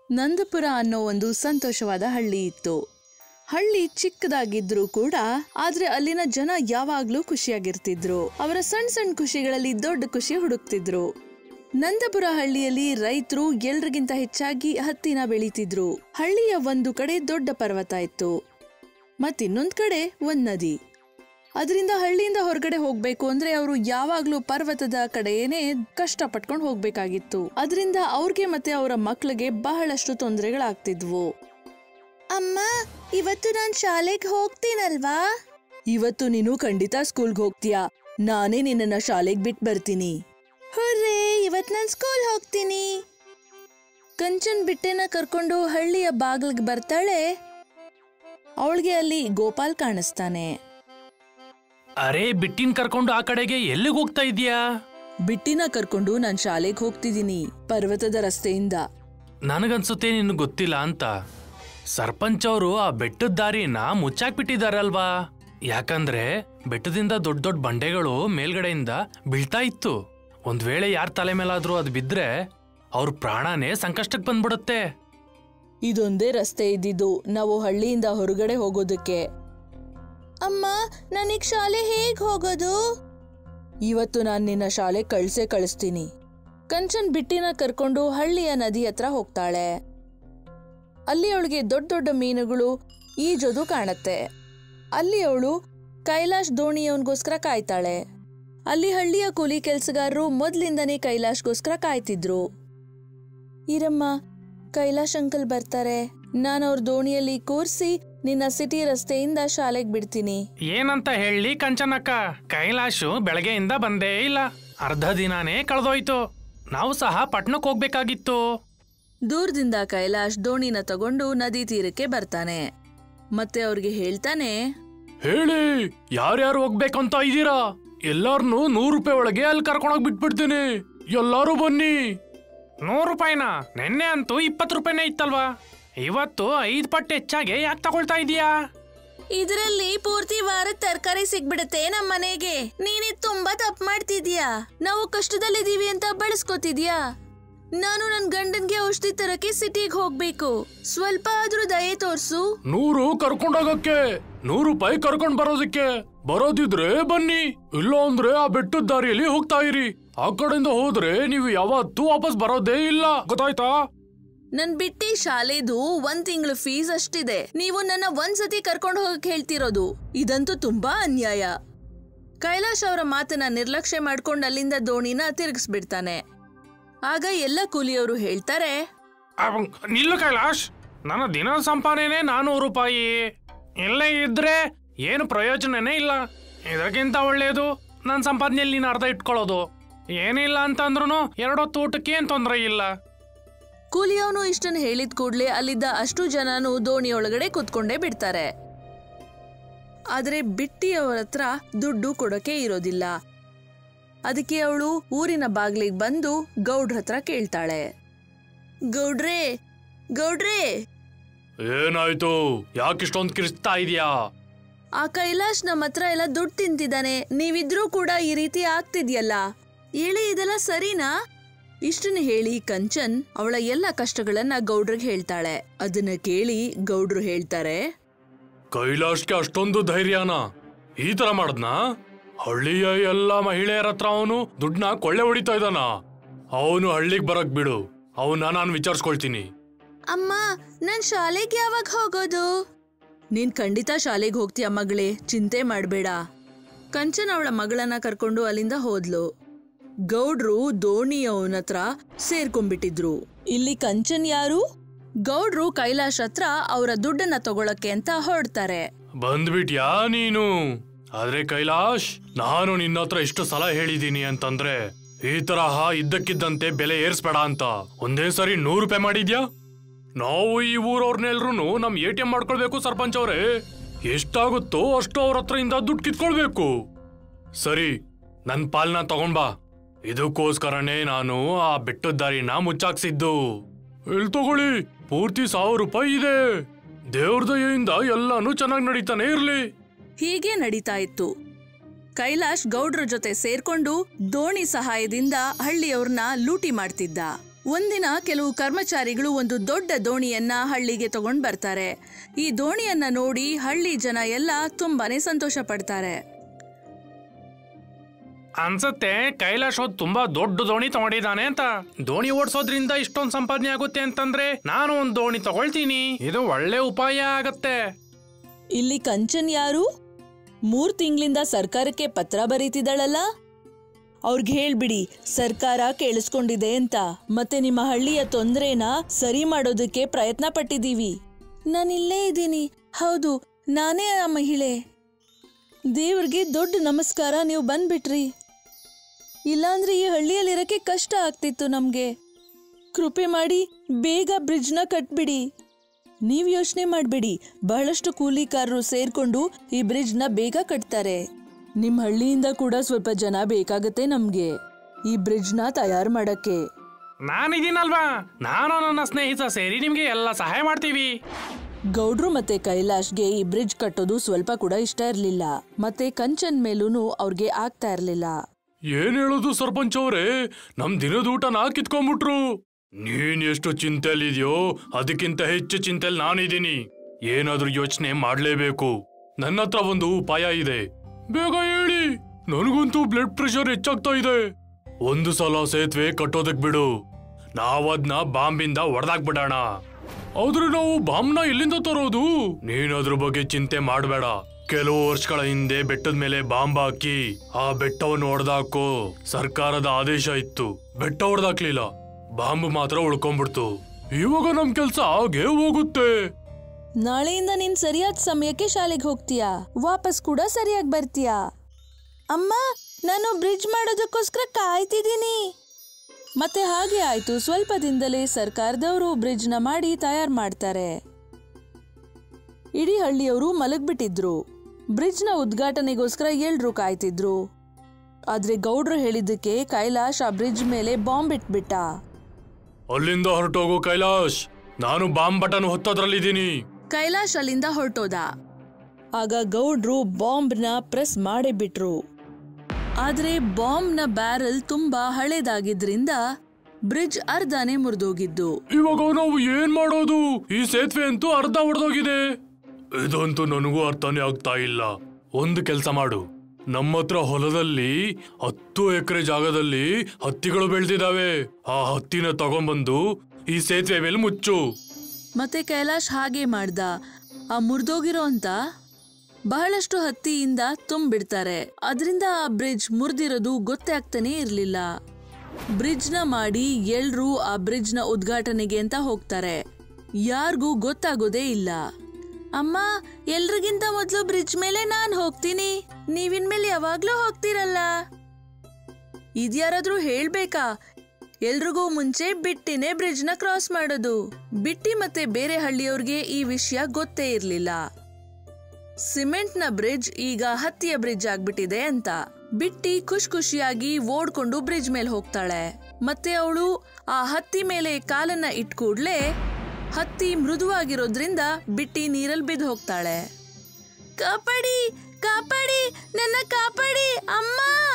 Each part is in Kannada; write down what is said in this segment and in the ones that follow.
ನಂದಪುರ ಅನ್ನೋ ಒಂದು ಸಂತೋಷವಾದ ಹಳ್ಳಿ ಇತ್ತು ಹಳ್ಳಿ ಚಿಕ್ಕದಾಗಿದ್ರೂ ಕೂಡ ಆದ್ರೆ ಅಲ್ಲಿನ ಜನ ಯಾವಾಗ್ಲೂ ಖುಷಿಯಾಗಿರ್ತಿದ್ರು ಅವರ ಸಣ್ಣ ಸಣ್ಣ ಖುಷಿಗಳಲ್ಲಿ ದೊಡ್ಡ ಖುಷಿ ಹುಡುಕ್ತಿದ್ರು ನಂದಪುರ ಹಳ್ಳಿಯಲ್ಲಿ ರೈತರು ಎಲ್ರಿಗಿಂತ ಹೆಚ್ಚಾಗಿ ಹತ್ತಿನ ಬೆಳೀತಿದ್ರು ಹಳ್ಳಿಯ ಒಂದು ಕಡೆ ದೊಡ್ಡ ಪರ್ವತ ಇತ್ತು ಮತ್ತಿನ್ನೊಂದ್ ಕಡೆ ಒಂದ್ ನದಿ ಅದರಿಂದ ಹಳ್ಳಿಯಿಂದ ಹೊರಗಡೆ ಹೋಗ್ಬೇಕು ಅಂದ್ರೆ ಅವರು ಯಾವಾಗ್ಲೂ ಪರ್ವತದ ಕಡೆಯೇನೆ ಕಷ್ಟ ಪಟ್ಕೊಂಡು ಹೋಗ್ಬೇಕಾಗಿತ್ತು ಅದರಿಂದ ಅವ್ರಿಗೆ ಮತ್ತೆ ಅವರ ಮಕ್ಳಿಗೆ ಬಹಳಷ್ಟು ತೊಂದರೆಗಳಾಗ್ತಿದ್ವು ಅಮ್ಮ ಇವತ್ತು ನಾನ್ ಶಾಲೆಗೆ ಹೋಗ್ತೀನಲ್ವಾ ಇವತ್ತು ನೀನು ಖಂಡಿತ ಸ್ಕೂಲ್ಗೆ ಹೋಗ್ತೀಯಾ ನಾನೇ ನಿನ್ನನ್ನ ಶಾಲೆಗೆ ಬಿಟ್ಟು ಬರ್ತೀನಿ ಹುರ್ರೇ ಇವತ್ ನಾನ್ ಸ್ಕೂಲ್ ಹೋಗ್ತೀನಿ ಕಂಚನ್ ಬಿಟ್ಟೆನ ಕರ್ಕೊಂಡು ಹಳ್ಳಿಯ ಬಾಗಿಲ್ಗೆ ಬರ್ತಾಳೆ ಅವಳಿಗೆ ಅಲ್ಲಿ ಗೋಪಾಲ್ ಕಾಣಿಸ್ತಾನೆ ಅರೆ ಬಿಟ್ಟಿನ್ ಕರ್ಕೊಂಡು ಆ ಕಡೆಗೆ ಎಲ್ಲಿಗೆ ಹೋಗ್ತಾ ಇದೀಯಾ ಬಿಟ್ಟಿನ ಕರ್ಕೊಂಡು ನಾನ್ ಶಾಲೆಗೆ ಹೋಗ್ತಿದ್ದೀನಿ ಪರ್ವತದ ರಸ್ತೆಯಿಂದ ನನಗನ್ಸುತ್ತೆ ನಿನ್ ಗೊತ್ತಿಲ್ಲ ಅಂತ ಸರ್ಪಂಚ್ ಅವರು ಆ ಬೆಟ್ಟದ ದಾರಿನ ಮುಚ್ಚಾಕ್ಬಿಟ್ಟಿದಾರಲ್ವಾ ಯಾಕಂದ್ರೆ ಬೆಟ್ಟದಿಂದ ದೊಡ್ಡ ದೊಡ್ಡ ಬಂಡೆಗಳು ಮೇಲ್ಗಡೆಯಿಂದ ಬೀಳ್ತಾ ಇತ್ತು ಒಂದ್ ವೇಳೆ ಯಾರ ತಲೆ ಮೇಲಾದ್ರೂ ಅದು ಬಿದ್ರೆ ಅವ್ರ ಪ್ರಾಣನೇ ಸಂಕಷ್ಟಕ್ಕೆ ಬಂದ್ಬಿಡುತ್ತೆ ಇದೊಂದೇ ರಸ್ತೆ ಇದ್ದಿದ್ದು ನಾವು ಹಳ್ಳಿಯಿಂದ ಹೊರಗಡೆ ಹೋಗೋದಕ್ಕೆ ಅಮ್ಮ ನನಗ್ ಶಾಲೆ ಹೇಗ್ ಹೋಗೋದು ಇವತ್ತು ನಾನು ನಿನ್ನ ಶಾಲೆ ಕಳ್ಸೇ ಕಳಿಸ್ತೀನಿ ಕಂಚನ್ ಬಿಟ್ಟಿನ ಕರ್ಕೊಂಡು ಹಳ್ಳಿಯ ನದಿ ಹತ್ರ ಹೋಗ್ತಾಳೆ ಅಲ್ಲಿ ಅವಳಿಗೆ ದೊಡ್ಡ ದೊಡ್ಡ ಮೀನುಗಳು ಈಜೋದು ಕಾಣತ್ತೆ ಅಲ್ಲಿ ಅವಳು ಕೈಲಾಶ್ ದೋಣಿಯವನ್ಗೋಸ್ಕರ ಕಾಯ್ತಾಳೆ ಅಲ್ಲಿ ಹಳ್ಳಿಯ ಕೂಲಿ ಕೆಲ್ಸಗಾರರು ಮೊದ್ಲಿಂದನೇ ಕೈಲಾಶ್ಗೋಸ್ಕರ ಕಾಯ್ತಿದ್ರು ಈರಮ್ಮ ಕೈಲಾಶ್ ಅಂಕಲ್ ಬರ್ತಾರೆ ನಾನು ಅವ್ರ ದೋಣಿಯಲ್ಲಿ ಕೂರ್ಸಿ ನಿನ್ನ ಸಿಟಿ ರಸ್ತೆಯಿಂದ ಶಾಲೆಗೆ ಬಿಡ್ತೀನಿ ಏನಂತ ಹೇಳಿ ಕಂಚನಕ್ಕ ಕೈಲಾಶು ಬೆಳಗ್ಗೆಯಿಂದ ಬಂದೇ ಇಲ್ಲ ಅರ್ಧ ದಿನಾನೇ ಕಳೆದೋಯ್ತು ನಾವು ಸಹ ಪಟ್ನಕ್ಕೆ ಹೋಗ್ಬೇಕಾಗಿತ್ತು ದೂರದಿಂದ ಕೈಲಾಶ್ ದೋಣಿನ ತಗೊಂಡು ನದಿ ತೀರಕ್ಕೆ ಬರ್ತಾನೆ ಮತ್ತೆ ಅವ್ರಿಗೆ ಹೇಳ್ತಾನೆ ಹೇಳಿ ಯಾರ್ಯಾರು ಹೋಗ್ಬೇಕಂತ ಇದ್ದೀರಾ ಎಲ್ಲಾರ್ನು ನೂರು ರೂಪಾಯಿ ಒಳಗೆ ಅಲ್ಲಿ ಕರ್ಕೊಂಡೋಗಿ ಬಿಟ್ಬಿಡ್ತೀನಿ ಎಲ್ಲಾರು ಬನ್ನಿ ನೂರು ರೂಪಾಯಿನ ನಿನ್ನೆ ಅಂತೂ ಇಪ್ಪತ್ತು ರೂಪಾಯಿನೇ ಇತ್ತಲ್ವಾ ಇವತ್ತು ಐದು ಪಟ್ಟು ಹೆಚ್ಚಾಗಿ ಯಾಕೆ ತಗೊಳ್ತಾ ಇದೀಯಾ ಇದರಲ್ಲಿ ಪೂರ್ತಿ ವಾರದ ತರಕಾರಿ ಸಿಗ್ಬಿಡುತ್ತೆ ನಮ್ಮ ಮನೆಗೆ ನೀನಿದ್ ತುಂಬಾ ತಪ್ಪು ಮಾಡ್ತಿದ್ಯಾ ನಾವು ಕಷ್ಟದಲ್ಲಿದೀವಿ ಅಂತ ಬಳಸ್ಕೊತಿದ್ಯಾ ನಾನು ನನ್ ಗಂಡನ್ಗೆ ಔಷಧಿ ತರಕ್ಕೆ ಸಿಟಿಗೆ ಹೋಗ್ಬೇಕು ಸ್ವಲ್ಪ ಆದ್ರೂ ದಯೆ ತೋರ್ಸು ನೂರು ಕರ್ಕೊಂಡೋಗಕ್ಕೆ ನೂರು ರೂಪಾಯಿ ಕರ್ಕೊಂಡ್ ಬರೋದಕ್ಕೆ ಬರೋದಿದ್ರೆ ಬನ್ನಿ ಇಲ್ಲ ಅಂದ್ರೆ ಆ ಬೆಟ್ಟದ ದಾರಿಯಲ್ಲಿ ಹೋಗ್ತಾ ಇರಿ ಆ ಕಡೆಯಿಂದ ಹೋದ್ರೆ ನೀವು ಯಾವತ್ತೂ ವಾಪಸ್ ಬರೋದೇ ಇಲ್ಲ ಗೊತ್ತಾಯ್ತಾ ನನ್ ಬಿಟ್ಟಿ ಶಾಲೆದು ಒಂದ್ ತಿಂಗಳು ಫೀಸ್ ಅಷ್ಟಿದೆ ನೀವು ನನ್ನ ಒಂದ್ಸತಿ ಕರ್ಕೊಂಡು ಹೋಗಕ್ ಹೇಳ್ತಿರೋದು ಇದಂತೂ ತುಂಬಾ ಅನ್ಯಾಯ ಕೈಲಾಶ್ ಅವರ ಮಾತನ್ನ ನಿರ್ಲಕ್ಷ್ಯ ಮಾಡ್ಕೊಂಡು ಅಲ್ಲಿಂದ ದೋಣಿನ ತಿರುಗಿಸ್ಬಿಡ್ತಾನೆ ಆಗ ಎಲ್ಲ ಕೂಲಿಯವರು ಹೇಳ್ತಾರೆ ಅವ್- ನಿಲ್ಲು ಕೈಲಾಶ್ ನನ್ನ ದಿನ ಸಂಪಾದನೆ ನಾನೂರು ರೂಪಾಯಿ ಇಲ್ಲೇ ಇದ್ರೆ ಏನು ಪ್ರಯೋಜನನೇ ಇಲ್ಲ ಇದಕ್ಕಿಂತ ಒಳ್ಳೆಯದು ನನ್ನ ಸಂಪಾದನೆಯಲ್ಲಿ ನೀನು ಅರ್ಧ ಇಟ್ಕೊಳ್ಳೋದು ಏನಿಲ್ಲ ಅಂತಂದ್ರೂ ಎರಡೊತ್ತು ಊಟಕ್ಕೆ ಏನು ತೊಂದರೆ ಇಲ್ಲ ಕೂಲಿಯವನು ಇಷ್ಟನ್ನು ಹೇಳಿದ ಕೂಡ್ಲೆ ಅಲ್ಲಿದ್ದ ಅಷ್ಟು ಜನನು ದೋಣಿ ಒಳಗಡೆ ಕುತ್ಕೊಂಡೇ ಬಿಡ್ತಾರೆ ಆದ್ರೆ ಬಿಟ್ಟಿಯವರ ಹತ್ರ ದುಡ್ಡು ಕೊಡೋಕೆ ಇರೋದಿಲ್ಲ ಅದಕ್ಕೆ ಅವಳು ಊರಿನ ಬಾಗ್ಲಿಗೆ ಬಂದು ಗೌಡ್ರ ಹತ್ರ ಕೇಳ್ತಾಳೆ ಗೌಡ್ರೇ ಗೌಡ್ರೇ ಏನಾಯ್ತು ಯಾಕಿಷ್ಟೊಂದು ಕಿರಿಸ್ತಾ ಇದೆಯಾ ಆ ಕೈಲಾಶ್ ನಮ್ಮ ಹತ್ರ ಎಲ್ಲ ದುಡ್ಡು ತಿಂತಿದ್ದಾನೆ ನೀವಿದ್ರೂ ಕೂಡ ಈ ರೀತಿ ಆಗ್ತಿದ್ಯಲ್ಲ ಹೇಳಿ ಇದೆಲ್ಲ ಸರಿನಾ ಇಷ್ಟನ್ನ ಹೇಳಿ ಕಂಚನ್ ಅವಳ ಎಲ್ಲ ಕಷ್ಟಗಳನ್ನ ಗೌಡ್ರಿಗೆ ಹೇಳ್ತಾಳೆ ಅದನ್ನ ಕೇಳಿ ಗೌಡ್ರು ಹೇಳ್ತಾರೆ ಕೈಲಾಶ್ಗೆ ಅಷ್ಟೊಂದು ಧೈರ್ಯನ ಈ ತರ ಮಾಡದ್ನಾ ಹಳ್ಳಿಯ ಎಲ್ಲ ಮಹಿಳೆಯರ ಹತ್ರ ಅವನು ದುಡ್ಡನ್ನ ಕೊಳ್ಳೆ ಹೊಡಿತಾ ಇದ್ದಾನ ಅವನು ಹಳ್ಳಿಗೆ ಬರಕ್ ಬಿಡು ಅವನ್ನ ನಾನು ವಿಚಾರಿಸ್ಕೊಳ್ತೀನಿ ಅಮ್ಮ ನಾನ್ ಶಾಲೆಗೆ ಯಾವಾಗ ಹೋಗೋದು ನೀನ್ ಖಂಡಿತ ಶಾಲೆಗೆ ಹೋಗ್ತೀಯ ಮಗಳೇ ಚಿಂತೆ ಮಾಡ್ಬೇಡ ಕಂಚನ್ ಅವಳ ಮಗಳನ್ನ ಕರ್ಕೊಂಡು ಅಲ್ಲಿಂದ ಹೋದ್ಲು ಗೌಡ್ರು ದೋಣಿಯವನ ಹತ್ರ ಸೇರ್ಕೊಂಡ್ಬಿಟ್ಟಿದ್ರು ಇಲ್ಲಿ ಕಂಚನ್ ಯಾರು ಗೌಡ್ರು ಕೈಲಾಶ್ ಹತ್ರ ಅವರ ದುಡ್ಡನ್ನ ತಗೊಳಕ್ಕೆ ಅಂತ ಹೊರಡ್ತಾರೆ ಬಂದ್ಬಿಟ್ಯಾ ನೀನು ಆದ್ರೆ ಕೈಲಾಶ್ ನಾನು ನಿನ್ನ ಹತ್ರ ಎಷ್ಟು ಸಲ ಹೇಳಿದೀನಿ ಅಂತಂದ್ರೆ ಈ ತರಹ ಇದ್ದಕ್ಕಿದ್ದಂತೆ ಬೆಲೆ ಏರ್ಸ್ಬೇಡ ಅಂತ ಒಂದೇ ಸರಿ ನೂರು ರೂಪಾಯಿ ಮಾಡಿದ್ಯಾ ನಾವು ಈ ಊರವ್ರನ್ನೆಲ್ರು ನಮ್ ಎ ಟಿ ಎಂ ಮಾಡ್ಕೊಳ್ಬೇಕು ಸರ್ಪಂಚ್ ಅವ್ರೆ ಎಷ್ಟಾಗುತ್ತೋ ಅಷ್ಟು ಅವ್ರ ಹತ್ರದಿಂದ ದುಡ್ಡು ಕಿತ್ಕೊಳ್ಬೇಕು ಸರಿ ನನ್ ಪಾಲ್ನ ತಗೊಂಡ್ ಬಾ ಇದಕ್ಕೋಸ್ಕರನೇ ನಾನು ಆ ಬೆಟ್ಟದ ದಾರಿನ ಮುಚ್ಚಾಕ್ಸಿದ್ದು ಎಲ್ ತಗೊಳ್ಳಿ ಪೂರ್ತಿ ಸಾವಿರ ರೂಪಾಯಿ ಇದೆ ದೇವ್ರ ದಯೆಯಿಂದ ಎಲ್ಲಾನು ಚೆನ್ನಾಗಿ ನಡೀತಾನೆ ಇರ್ಲಿ ಹೀಗೆ ನಡೀತಾ ಇತ್ತು ಕೈಲಾಶ್ ಗೌಡ್ರ ಜೊತೆ ಸೇರ್ಕೊಂಡು ದೋಣಿ ಸಹಾಯದಿಂದ ಹಳ್ಳಿಯವ್ರನ್ನ ಲೂಟಿ ಮಾಡ್ತಿದ್ದ ಒಂದಿನ ಕೆಲವು ಕರ್ಮಚಾರಿಗಳು ಒಂದು ದೊಡ್ಡ ದೋಣಿಯನ್ನ ಹಳ್ಳಿಗೆ ತಗೊಂಡ್ ಬರ್ತಾರೆ ಈ ದೋಣಿಯನ್ನ ನೋಡಿ ಹಳ್ಳಿ ಜನ ಎಲ್ಲ ತುಂಬಾನೇ ಸಂತೋಷ ಪಡ್ತಾರೆ ಅನ್ಸತ್ತೆ ಕೈಲಾಶ್ ಹೋದ್ ತುಂಬಾ ದೊಡ್ಡ ದೋಣಿ ತಗೊಂಡಿದ್ದಾನೆ ಅಂತ ದೋಣಿ ಓಡಿಸೋದ್ರಿಂದ ಇಷ್ಟೊಂದ್ ಸಂಪಾದನೆ ಆಗುತ್ತೆ ಅಂತಂದ್ರೆ ನಾನು ಒಂದ್ ದೋಣಿ ತಗೊಳ್ತೀನಿ ಇದು ಒಳ್ಳೆ ಉಪಾಯ ಆಗತ್ತೆ ಇಲ್ಲಿ ಕಂಚನ್ ಯಾರು ಮೂರ್ ತಿಂಗಳಿಂದ ಸರ್ಕಾರಕ್ಕೆ ಪತ್ರ ಬರೀತಿದ್ದಾಳಲ್ಲ ಅವ್ರಿಗೆ ಹೇಳ್ಬಿಡಿ ಸರ್ಕಾರ ಕೇಳಿಸ್ಕೊಂಡಿದೆ ಅಂತ ಮತ್ತೆ ನಿಮ್ಮ ಹಳ್ಳಿಯ ತೊಂದ್ರೆನ ಸರಿ ಮಾಡೋದಕ್ಕೆ ಪ್ರಯತ್ನ ಪಟ್ಟಿದ್ದೀವಿ ನಾನಿಲ್ಲೇ ಇದ್ದೀನಿ ಹೌದು ನಾನೇ ಆ ಮಹಿಳೆ ದೇವ್ರಿಗೆ ದೊಡ್ಡ ನಮಸ್ಕಾರ ನೀವು ಬಂದ್ಬಿಟ್ರಿ ಇಲ್ಲಾಂದ್ರೆ ಈ ಹಳ್ಳಿಯಲ್ಲಿರಕ್ಕೆ ಕಷ್ಟ ಆಗ್ತಿತ್ತು ನಮ್ಗೆ ಕೃಪೆ ಮಾಡಿ ಬೇಗ ಬ್ರಿಡ್ಜ್ನ ಕಟ್ಬಿಡಿ ನೀವ್ ಯೋಚನೆ ಮಾಡ್ಬೇಡಿ ಬಹಳಷ್ಟು ಕೂಲಿಕಾರರು ಸೇರ್ಕೊಂಡು ಈ ಬ್ರಿಡ್ಜ್ನ ಬೇಗ ಕಟ್ತಾರೆ ನಿಮ್ ಹಳ್ಳಿಯಿಂದ ಕೂಡ ಸ್ವಲ್ಪ ಜನ ಬೇಕಾಗತ್ತೆ ನಮ್ಗೆ ಈ ಬ್ರಿಡ್ಜ್ನ ತಯಾರು ಮಾಡಕ್ಕೆ ನಾನಿದ್ದೀನಲ್ವಾ ನಾನು ನನ್ನ ಸ್ನೇಹಿತ ಸೇರಿ ನಿಮ್ಗೆ ಎಲ್ಲ ಸಹಾಯ ಮಾಡ್ತೀವಿ ಗೌಡ್ರು ಮತ್ತೆ ಕೈಲಾಶ್ಗೆ ಈ ಬ್ರಿಡ್ಜ್ ಕಟ್ಟೋದು ಸ್ವಲ್ಪ ಕೂಡ ಇಷ್ಟ ಇರ್ಲಿಲ್ಲ ಮತ್ತೆ ಕಂಚನ್ ಮೇಲೂನು ಅವ್ರಿಗೆ ಆಗ್ತಾ ಇರ್ಲಿಲ್ಲ ಏನ್ ಹೇಳೋದು ಸರ್ಪಂಚ್ ಅವರೇ ನಮ್ ದಿನದ ಊಟನ ಕಿತ್ಕೊಂಡ್ಬಿಟ್ರು ನೀನ್ ಎಷ್ಟು ಚಿಂತೆಲಿದ್ಯೋ ಅದಕ್ಕಿಂತ ಹೆಚ್ಚು ಚಿಂತೆಲ್ ನಾನಿದ್ದೀನಿ ಏನಾದ್ರೂ ಯೋಚನೆ ಮಾಡ್ಲೇಬೇಕು ನನ್ನ ಹತ್ರ ಒಂದು ಉಪಾಯ ಇದೆ ಬೇಗ ಹೇಳಿ ನನಗಂತೂ ಬ್ಲಡ್ ಪ್ರೆಷರ್ ಹೆಚ್ಚಾಗ್ತಾ ಇದೆ ಒಂದು ಸಲ ಸೇತುವೆ ಕಟ್ಟೋದಕ್ ಬಿಡು ನಾವದ್ನ ಬಾಂಬಿಂದ ಹೊಡೆದಾಕ್ಬಿಡೋಣ ಆದ್ರೆ ನಾವು ಬಾಂಬ್ನ ಎಲ್ಲಿಂದ ತರೋದು ನೀನ್ ಅದ್ರ ಬಗ್ಗೆ ಚಿಂತೆ ಮಾಡಬೇಡ ಕೆಲವು ವರ್ಷಗಳ ಹಿಂದೆ ಬೆಟ್ಟದ ಮೇಲೆ ಬಾಂಬ್ ಹಾಕಿ ಆ ಬೆಟ್ಟವನ್ನು ಹೊಡೆದಾಕೋ ಸರ್ಕಾರದ ಆದೇಶ ಇತ್ತು ಬೆಟ್ಟ ಹೊಡೆದಾಕ್ಲಿಲ್ಲ ಬಾಂಬ್ ಮಾತ್ರ ಉಳ್ಕೊಂಡ್ಬಿಡ್ತು ಇವಾಗ ನಮ್ ಕೆಲ್ಸ ಹಾಗೆ ಹೋಗುತ್ತೆ ನಾಳೆಯಿಂದ ನೀನ್ ಸರಿಯಾದ ಸಮಯಕ್ಕೆ ಶಾಲೆಗೆ ಹೋಗ್ತೀಯಾ ವಾಪಸ್ ಕೂಡ ಸರಿಯಾಗಿ ಬರ್ತೀಯಾ ಅಮ್ಮ ನಾನು ಬ್ರಿಡ್ಜ್ ಮಾಡೋದಕ್ಕೋಸ್ಕರ ಕಾಯ್ತಿದ್ದೀನಿ ಮತ್ತೆ ಹಾಗೆ ಆಯ್ತು ಸ್ವಲ್ಪ ದಿನದಲ್ಲೇ ಸರ್ಕಾರದವರು ಬ್ರಿಡ್ಜ್ನ ಮಾಡಿ ತಯಾರು ಮಾಡ್ತಾರೆ ಇಡೀ ಹಳ್ಳಿಯವರು ಮಲಗ್ಬಿಟ್ಟಿದ್ರು ಬ್ರಿಡ್ಜ್ನ ಉದ್ಘಾಟನೆಗೋಸ್ಕರ ಎಲ್ರೂ ಕಾಯ್ತಿದ್ರು ಆದ್ರೆ ಗೌಡ್ರು ಹೇಳಿದ್ದಕ್ಕೆ ಕೈಲಾಶ್ ಆ ಬ್ರಿಡ್ಜ್ ಮೇಲೆ ಬಾಂಬ್ ಇಟ್ಬಿಟ್ಟ ಅಲ್ಲಿಂದ ಹೊರಟೋಗು ಕೈಲಾಶ್ ನಾನು ಬಾಂಬ್ ಬಟನ್ ಹೊತ್ತೋದ್ರಲ್ಲಿದ್ದೀನಿ ಕೈಲಾಶ್ ಅಲ್ಲಿಂದ ಹೊರಟೋದ ಆಗ ಗೌಡ್ರು ಬಾಂಬ್ನ ಪ್ರೆಸ್ ಮಾಡೇ ಬಿಟ್ರು ಆದ್ರೆ ಬಾಂಬ್ನ ಬ್ಯಾರಲ್ ತುಂಬಾ ಹಳೇದಾಗಿದ್ರಿಂದ ಬ್ರಿಡ್ಜ್ ಅರ್ಧನೇ ಮುರಿದೋಗಿದ್ದು ಇವಾಗ ನಾವು ಏನ್ ಮಾಡೋದು ಈ ಸೇತುವೆ ಅಂತೂ ಅರ್ಧ ಹೊಡೆದೋಗಿದೆ ಇದಂತೂ ನನಗೂ ಅರ್ಥನೇ ಆಗ್ತಾ ಇಲ್ಲ ಒಂದು ಕೆಲಸ ಮಾಡು ನಮ್ಮ ಹತ್ರ ಹೊಲದಲ್ಲಿ ಹತ್ತು ಎಕರೆ ಜಾಗದಲ್ಲಿ ಹತ್ತಿಗಳು ಬೆಳೆದಿದ್ದಾವೆ ಆ ಹತ್ತಿನ ತಗೊಂಬಂದು ಈ ಸೇತುವೆ ಮೇಲೆ ಮುಚ್ಚು ಮತ್ತೆ ಕೈಲಾಶ್ ಹಾಗೆ ಮಾಡ್ದ ಆ ಮುರಿದೋಗಿರೋ ಅಂತ ಬಹಳಷ್ಟು ಹತ್ತಿಯಿಂದ ತುಂಬಿಡ್ತಾರೆ ಅದರಿಂದ ಆ ಬ್ರಿಡ್ಜ್ ಮುರಿದಿರೋದು ಗೊತ್ತೇ ಆಗ್ತಾನೆ ಇರ್ಲಿಲ್ಲ ಬ್ರಿಡ್ಜ್ನ ಮಾಡಿ ಎಲ್ರೂ ಆ ಬ್ರಿಡ್ಜ್ನ ಉದ್ಘಾಟನೆಗೆ ಅಂತ ಹೋಗ್ತಾರೆ ಯಾರಿಗೂ ಗೊತ್ತಾಗೋದೇ ಇಲ್ಲ ಅಮ್ಮ ಎಲ್ರಿಗಿಂತ ಮೊದಲು ಬ್ರಿಡ್ಜ್ ಮೇಲೆ ನಾನ್ ಹೋಗ್ತೀನಿ ನೀವಿನ್ಮೇಲೆ ಯಾವಾಗ್ಲೂ ಹೋಗ್ತೀರಲ್ಲ ಇದ್ಯಾರಾದ್ರೂ ಹೇಳ್ಬೇಕಾ ಎಲ್ರಿಗೂ ಮುಂಚೆ ಬಿಟ್ಟಿನೇ ಬ್ರಿಡ್ಜ್ನ ಕ್ರಾಸ್ ಮಾಡೋದು ಬಿಟ್ಟಿ ಮತ್ತೆ ಬೇರೆ ಹಳ್ಳಿಯವ್ರಿಗೆ ಈ ವಿಷಯ ಗೊತ್ತೇ ಇರ್ಲಿಲ್ಲ ಸಿಮೆಂಟ್ನ ಬ್ರಿಡ್ಜ್ ಈಗ ಹತ್ತಿಯ ಬ್ರಿಡ್ಜ್ ಆಗ್ಬಿಟ್ಟಿದೆ ಅಂತ ಬಿಟ್ಟಿ ಖುಷ್ ಖುಷಿಯಾಗಿ ಓಡ್ಕೊಂಡು ಬ್ರಿಡ್ಜ್ ಮೇಲೆ ಹೋಗ್ತಾಳೆ ಮತ್ತೆ ಅವಳು ಆ ಹತ್ತಿ ಮೇಲೆ ಕಾಲನ್ನ ಇಟ್ ಕೂಡ್ಲೆ ಹತ್ತಿ ಮೃದುವಾಗಿರೋದ್ರಿಂದ ಬಿಟ್ಟಿ ನೀರಲ್ಲಿ ಬಿದ್ದು ಹೋಗ್ತಾಳೆ ಕಾಪಾಡಿ ಕಾಪಾಡಿ ನನ್ನ ಕಾಪಾಡಿ ಅಮ್ಮ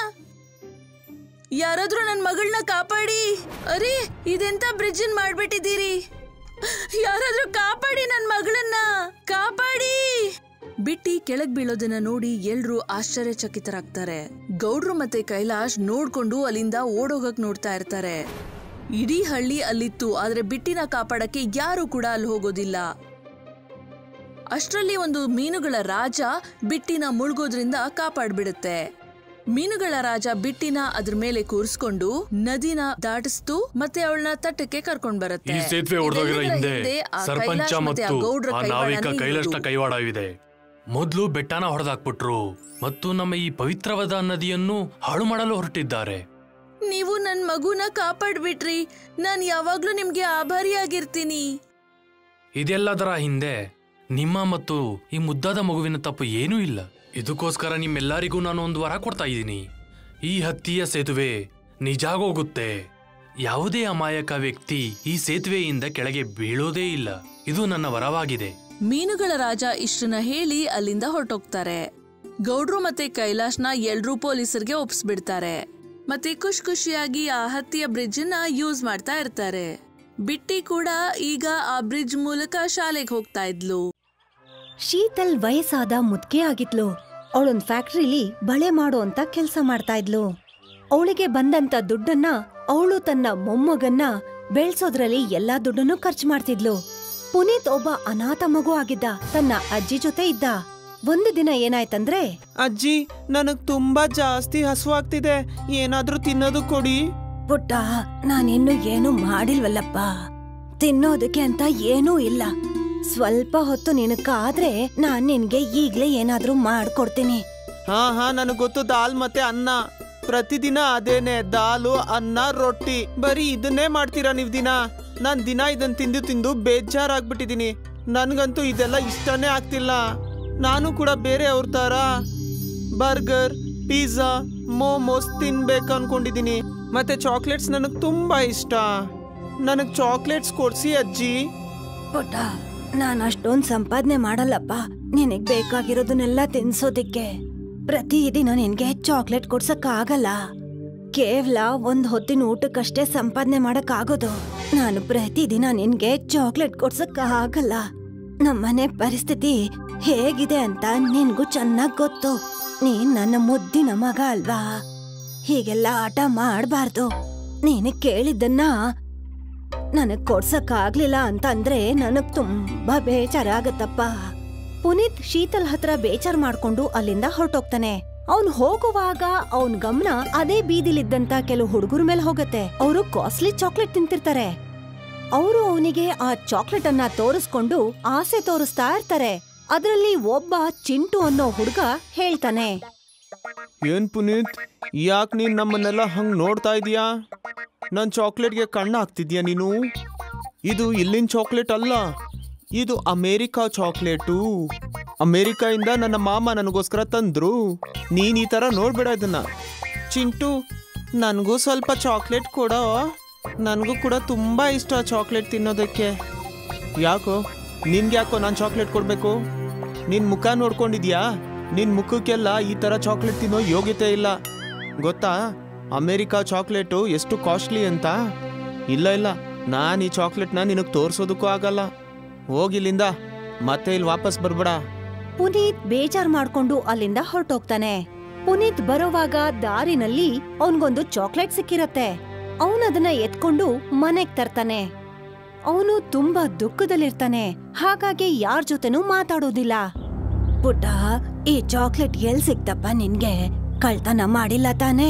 ಯಾರಾದ್ರೂ ನನ್ನ ಮಗಳನ್ನ ಕಾಪಾಡಿ ಅರೆ ಇದೆಂತ ಬ್ರಿಡ್ಜ್ ಮಾಡ್ಬಿಟ್ಟಿದ್ದೀರಿ ಯಾರಾದ್ರೂ ಕಾಪಾಡಿ ನನ್ನ ಮಗಳನ್ನ ಕಾಪಾಡಿ ಬಿಟ್ಟಿ ಕೆಳಗ್ ಬೀಳೋದನ್ನ ನೋಡಿ ಎಲ್ರೂ ಆಶ್ಚರ್ಯಚಕಿತರಾಗ್ತಾರೆ ಗೌಡ್ರು ಮತ್ತೆ ಕೈಲಾಶ್ ನೋಡ್ಕೊಂಡು ಅಲ್ಲಿಂದ ಓಡೋಗಕ್ ನೋಡ್ತಾ ಇರ್ತಾರೆ ಇಡೀ ಹಳ್ಳಿ ಅಲ್ಲಿತ್ತು ಆದ್ರೆ ಬಿಟ್ಟಿನ ಕಾಪಾಡಕ್ಕೆ ಯಾರು ಕೂಡ ಅಲ್ಲಿ ಹೋಗೋದಿಲ್ಲ ಅಷ್ಟರಲ್ಲಿ ಒಂದು ಮೀನುಗಳ ರಾಜ ಬಿಟ್ಟಿನ ಮುಳುಗೋದ್ರಿಂದ ಕಾಪಾಡ್ಬಿಡುತ್ತೆ ಮೀನುಗಳ ರಾಜ ಬಿಟ್ಟಿನ ಅದ್ರ ಮೇಲೆ ಕೂರಿಸ್ಕೊಂಡು ನದಿನ ದಾಟಿಸ್ತು ಮತ್ತೆ ಅವಳನ್ನ ತಟ್ಟಕ್ಕೆ ಕರ್ಕೊಂಡ್ ಬರುತ್ತೆ ಈ ಸೇತುವೆ ಹೊಡೆದೋಗಿರೋ ಇದೆಲ್ಲದರ ಹಿಂದೆ ಹಿಂದೆ ಆ ಸರ್ಪಂಚ ಕೈಲಾಶ್ ಮತ್ತೆ ಆ ಮತ್ತು ಗೌಡ್ರ ಆ ಕೈವಾಡನೇ ನಾವಿಕ ಕೈಲಾಶ್ನ ಇರೋದು. ಕೈವಾಡವಿದೆ ಮೊದಲು ಬೆಟ್ಟನ ಹೊಡೆದಾಕ್ಬಿಟ್ರು ಮತ್ತು ನಮ್ಮ ಈ ಪವಿತ್ರವಾದ ನದಿಯನ್ನು ಹಾಳು ಮಾಡಲು ಹೊರಟಿದ್ದಾರೆ ನೀವು ನನ್ ಮಗುನ ಕಾಪಾಡ್ಬಿಟ್ರಿ ನಾನ್ ಯಾವಾಗ್ಲೂ ನಿಮ್ಗೆ ಆಭಾರಿಯಾಗಿರ್ತೀನಿ ಇದೆಲ್ಲದರ ಹಿಂದೆ ನಿಮ್ಮ ಮತ್ತು ಈ ಮುದ್ದಾದ ಮಗುವಿನ ತಪ್ಪು ಏನೂ ಇಲ್ಲ ಇದಕ್ಕೋಸ್ಕರ ನಿಮ್ಮೆಲ್ಲರಿಗೂ ನಾನು ಒಂದು ವರ ಕೊಡ್ತಾ ಇದ್ದೀನಿ ಈ ಹತ್ತಿಯ ಸೇತುವೆ ನಿಜಾಗೋಗುತ್ತೆ ಯಾವುದೇ ಅಮಾಯಕ ವ್ಯಕ್ತಿ ಈ ಸೇತುವೆಯಿಂದ ಕೆಳಗೆ ಬೀಳೋದೇ ಇಲ್ಲ ಇದು ನನ್ನ ವರವಾಗಿದೆ ಮೀನುಗಳ ರಾಜ ಇಷ್ಟನ್ನ ಹೇಳಿ ಅಲ್ಲಿಂದ ಹೊರಟೋಗ್ತಾರೆ ಗೌಡ್ರು ಮತ್ತೆ ಕೈಲಾಶ್ನ ಎಲ್ರೂ ಪೊಲೀಸರಿಗೆ ಒಪ್ಸ್ಬಿಡ್ತಾರೆ ಮತ್ತೆ ಖುಷಿ ಖುಷಿಯಾಗಿ ಆ ಹತ್ತಿಯ ಬ್ರಿಡ್ಜ್ ನ ಯೂಸ್ ಮಾಡ್ತಾ ಇರ್ತಾರೆ ಬಿಟ್ಟಿ ಕೂಡ ಈಗ ಆ ಬ್ರಿಡ್ಜ್ ಮೂಲಕ ಶಾಲೆಗೆ ಹೋಗ್ತಾ ಇದ್ಲು ಶೀತಲ್ ವಯಸ್ಸಾದ ಮುದ್ಕೆ ಆಗಿದ್ಲು ಅವಳೊಂದ್ ಫ್ಯಾಕ್ಟ್ರಿಲಿ ಬಳೆ ಮಾಡೋ ಅಂತ ಕೆಲ್ಸ ಮಾಡ್ತಾ ಇದ್ಲು ಅವಳಿಗೆ ಬಂದಂತ ದುಡ್ಡನ್ನ ಅವಳು ತನ್ನ ಮೊಮ್ಮಗನ್ನ ಬೆಳ್ಸೋದ್ರಲ್ಲಿ ಎಲ್ಲಾ ದುಡ್ಡನ್ನು ಖರ್ಚು ಮಾಡ್ತಿದ್ಲು ಪುನೀತ್ ಒಬ್ಬ ಅನಾಥ ಮಗು ಆಗಿದ್ದ ತನ್ನ ಅಜ್ಜಿ ಜೊತೆ ಇದ್ದ ಒಂದು ದಿನ ಏನಾಯ್ತಂದ್ರೆ ಅಜ್ಜಿ ನನಗ್ ತುಂಬಾ ಜಾಸ್ತಿ ಹಸುವಾಗ್ತಿದೆ ಏನಾದ್ರೂ ತಿನ್ನೋದು ಕೊಡಿ ಪುಟ್ಟ ನಾನಿನ್ನು ಏನು ಮಾಡಿಲ್ವಲ್ಲಪ್ಪ ತಿನ್ನೋದಕ್ಕೆ ಅಂತ ಏನೂ ಇಲ್ಲ ಸ್ವಲ್ಪ ಹೊತ್ತು ನಿನಗಾದ್ರೆ ನಾನ್ ನಿನ್ಗೆ ಈಗ್ಲೇ ಏನಾದ್ರೂ ಮಾಡ್ಕೊಡ್ತೀನಿ ಹಾ ಹಾ ನನಗ್ ಗೊತ್ತು ದಾಲ್ ಮತ್ತೆ ಅನ್ನ ಪ್ರತಿದಿನ ಅದೇನೆ ದಾಲು ಅನ್ನ ರೊಟ್ಟಿ ಬರೀ ಇದನ್ನೇ ಮಾಡ್ತೀರಾ ನೀವ್ ದಿನ ನಾನ್ ದಿನ ಇದನ್ ತಿಂದು ತಿಂದು ಬೇಜಾರಾಗ್ಬಿಟ್ಟಿದೀನಿ ನನ್ಗಂತೂ ಇದೆಲ್ಲ ಇಷ್ಟನೇ ಆಗ್ತಿಲ್ಲ ನಾನು ಕೂಡ ಬೇರೆ ಅವ್ರ ತರ ಬರ್ಗರ್ ಪಿಜ್ಜಾ ಮೋಮೋಸ್ ತಿನ್ಬೇಕು ಅನ್ಕೊಂಡಿದೀನಿ ಮತ್ತೆ ಚಾಕ್ಲೇಟ್ಸ್ ನನಗ್ ತುಂಬಾ ಇಷ್ಟ ನನಗ್ ಚಾಕ್ಲೇಟ್ಸ್ ಕೊಡ್ಸಿ ಅಜ್ಜಿ ಪುಟ್ಟ ನಾನ್ ಅಷ್ಟೊಂದ್ ಸಂಪಾದನೆ ಮಾಡಲ್ಲಪ್ಪ ನಿನಗ್ ಬೇಕಾಗಿರೋದನ್ನೆಲ್ಲ ತಿನ್ಸೋದಿಕ್ಕೆ ಪ್ರತಿದಿನ ನಿನ್ಗೆ ಚಾಕ್ಲೇಟ್ ಕೊಡ್ಸಕ್ ಆಗಲ್ಲ ಕೇವಲ ಒಂದ್ ಹೊತ್ತಿನ ಊಟಕ್ಕಷ್ಟೇ ಸಂಪಾದನೆ ಮಾಡಕ್ ಆಗೋದು ನಾನು ಪ್ರತಿದಿನ ನಿನ್ಗೆ ಚಾಕ್ಲೇಟ್ ಕೊಡ್ಸಕ್ ಆಗಲ್ಲ ನಮ್ಮನೆ ಪರಿಸ್ಥಿತಿ ಹೇಗಿದೆ ಅಂತ ನಿನ್ಗೂ ಚೆನ್ನಾಗ್ ಗೊತ್ತು ನೀನ್ ನನ್ನ ಮುದ್ದಿನ ಮಗ ಅಲ್ವಾ ಹೀಗೆಲ್ಲ ಆಟ ಮಾಡ್ಬಾರ್ದು ನೀನು ಕೇಳಿದ್ದನ್ನ ನನಗ್ ಕೊಡ್ಸಕ್ ಆಗ್ಲಿಲ್ಲ ಅಂತ ಅಂದ್ರೆ ನನಗ್ ತುಂಬಾ ಬೇಜಾರಾಗತ್ತಪ್ಪ ಪುನೀತ್ ಶೀತಲ್ ಹತ್ರ ಬೇಜಾರ್ ಮಾಡ್ಕೊಂಡು ಅಲ್ಲಿಂದ ಹೊರಟೋಗ್ತಾನೆ ಅವ್ನ್ ಹೋಗುವಾಗ ಅವನ್ ಗಮನ ಅದೇ ಬೀದಿಲಿದ್ದಂತ ಕೆಲವು ಹುಡುಗರ ಮೇಲೆ ಹೋಗತ್ತೆ ಅವರು ಕಾಸ್ಟ್ಲಿ ಚಾಕ್ಲೇಟ್ ತಿಂತಿರ್ತಾರೆ ಅವರು ಅವನಿಗೆ ಆ ಚಾಕ್ಲೇಟ್ ಅನ್ನ ತೋರಿಸ್ಕೊಂಡು ಆಸೆ ತೋರಿಸ್ತಾ ಇರ್ತಾರೆ ಅದರಲ್ಲಿ ಒಬ್ಬ ಚಿಂಟು ಅನ್ನೋ ಹುಡುಗ ಹೇಳ್ತಾನೆ ಏನ್ ಪುನೀತ್ ಯಾಕೆ ನೀನ್ ನಮ್ಮನ್ನೆಲ್ಲ ಹಂಗ್ ನೋಡ್ತಾ ಇದೀಯಾ ನನ್ ಚಾಕ್ಲೇಟ್ಗೆ ಕಣ್ಣು ಹಾಕ್ತಿದ್ಯಾ ನೀನು ಇದು ಇಲ್ಲಿನ ಚಾಕ್ಲೇಟ್ ಅಲ್ಲ ಇದು ಅಮೇರಿಕಾ ಚಾಕ್ಲೇಟು ಅಮೇರಿಕಾಯಿಂದ ನನ್ನ ಮಾಮ ನನಗೋಸ್ಕರ ತಂದ್ರು ನೀನ್ ಈ ತರ ನೋಡ್ಬೇಡ ಇದನ್ನ ಚಿಂಟು ನನಗೂ ಸ್ವಲ್ಪ ಚಾಕ್ಲೇಟ್ ಕೊಡೋ ನನಗೂ ಕೂಡ ತುಂಬಾ ಇಷ್ಟ ಚಾಕ್ಲೇಟ್ ತಿನ್ನೋದಕ್ಕೆ ಯಾಕೋ ನಿನ್ಗೆ ಯಾಕೋ ನಾನು ಚಾಕ್ಲೇಟ್ ಕೊಡ್ಬೇಕು ನಿನ್ ಮುಖ ನೋಡ್ಕೊಂಡಿದ್ಯಾ ನಿನ್ ಮುಖಕ್ಕೆಲ್ಲ ಈ ತರ ಚಾಕ್ಲೇಟ್ ತಿನ್ನೋ ಯೋಗ್ಯತೆ ಇಲ್ಲ ಗೊತ್ತಾ ಅಮೇರಿಕಾ ಚಾಕ್ಲೇಟು ಎಷ್ಟು ಕಾಸ್ಟ್ಲಿ ಅಂತ ಇಲ್ಲ ಇಲ್ಲ ನಾನು ಈ ಚಾಕ್ಲೇಟ್ನ ನಿನಗೆ ತೋರ್ಸೋದಕ್ಕೂ ಆಗಲ್ಲ ಹೋಗಿಲ್ಲಿಂದ ಮತ್ತೆ ಇಲ್ಲಿ ವಾಪಸ್ ಬರ್ಬೇಡ ಪುನೀತ್ ಬೇಜಾರ್ ಮಾಡ್ಕೊಂಡು ಅಲ್ಲಿಂದ ಹೊರಟೋಗ್ತಾನೆ ಪುನೀತ್ ಬರೋವಾಗ ದಾರಿನಲ್ಲಿ ಅವನ್ಗೊಂದು ಚಾಕ್ಲೇಟ್ ಸಿಕ್ಕಿರತ್ತೆ ಅವನದನ್ನ ಎತ್ಕೊಂಡು ಮನೆಗ್ ತರ್ತಾನೆ ಅವನು ತುಂಬಾ ದುಃಖದಲ್ಲಿರ್ತಾನೆ ಹಾಗಾಗಿ ಯಾರ್ ಜೊತೆನೂ ಮಾತಾಡೋದಿಲ್ಲ ಪುಟ್ಟ ಈ ಚಾಕ್ಲೇಟ್ ಎಲ್ ಸಿಕ್ತಪ್ಪ ನಿನ್ಗೆ ಕಳ್ತನ ಮಾಡಿಲ್ಲ ತಾನೇ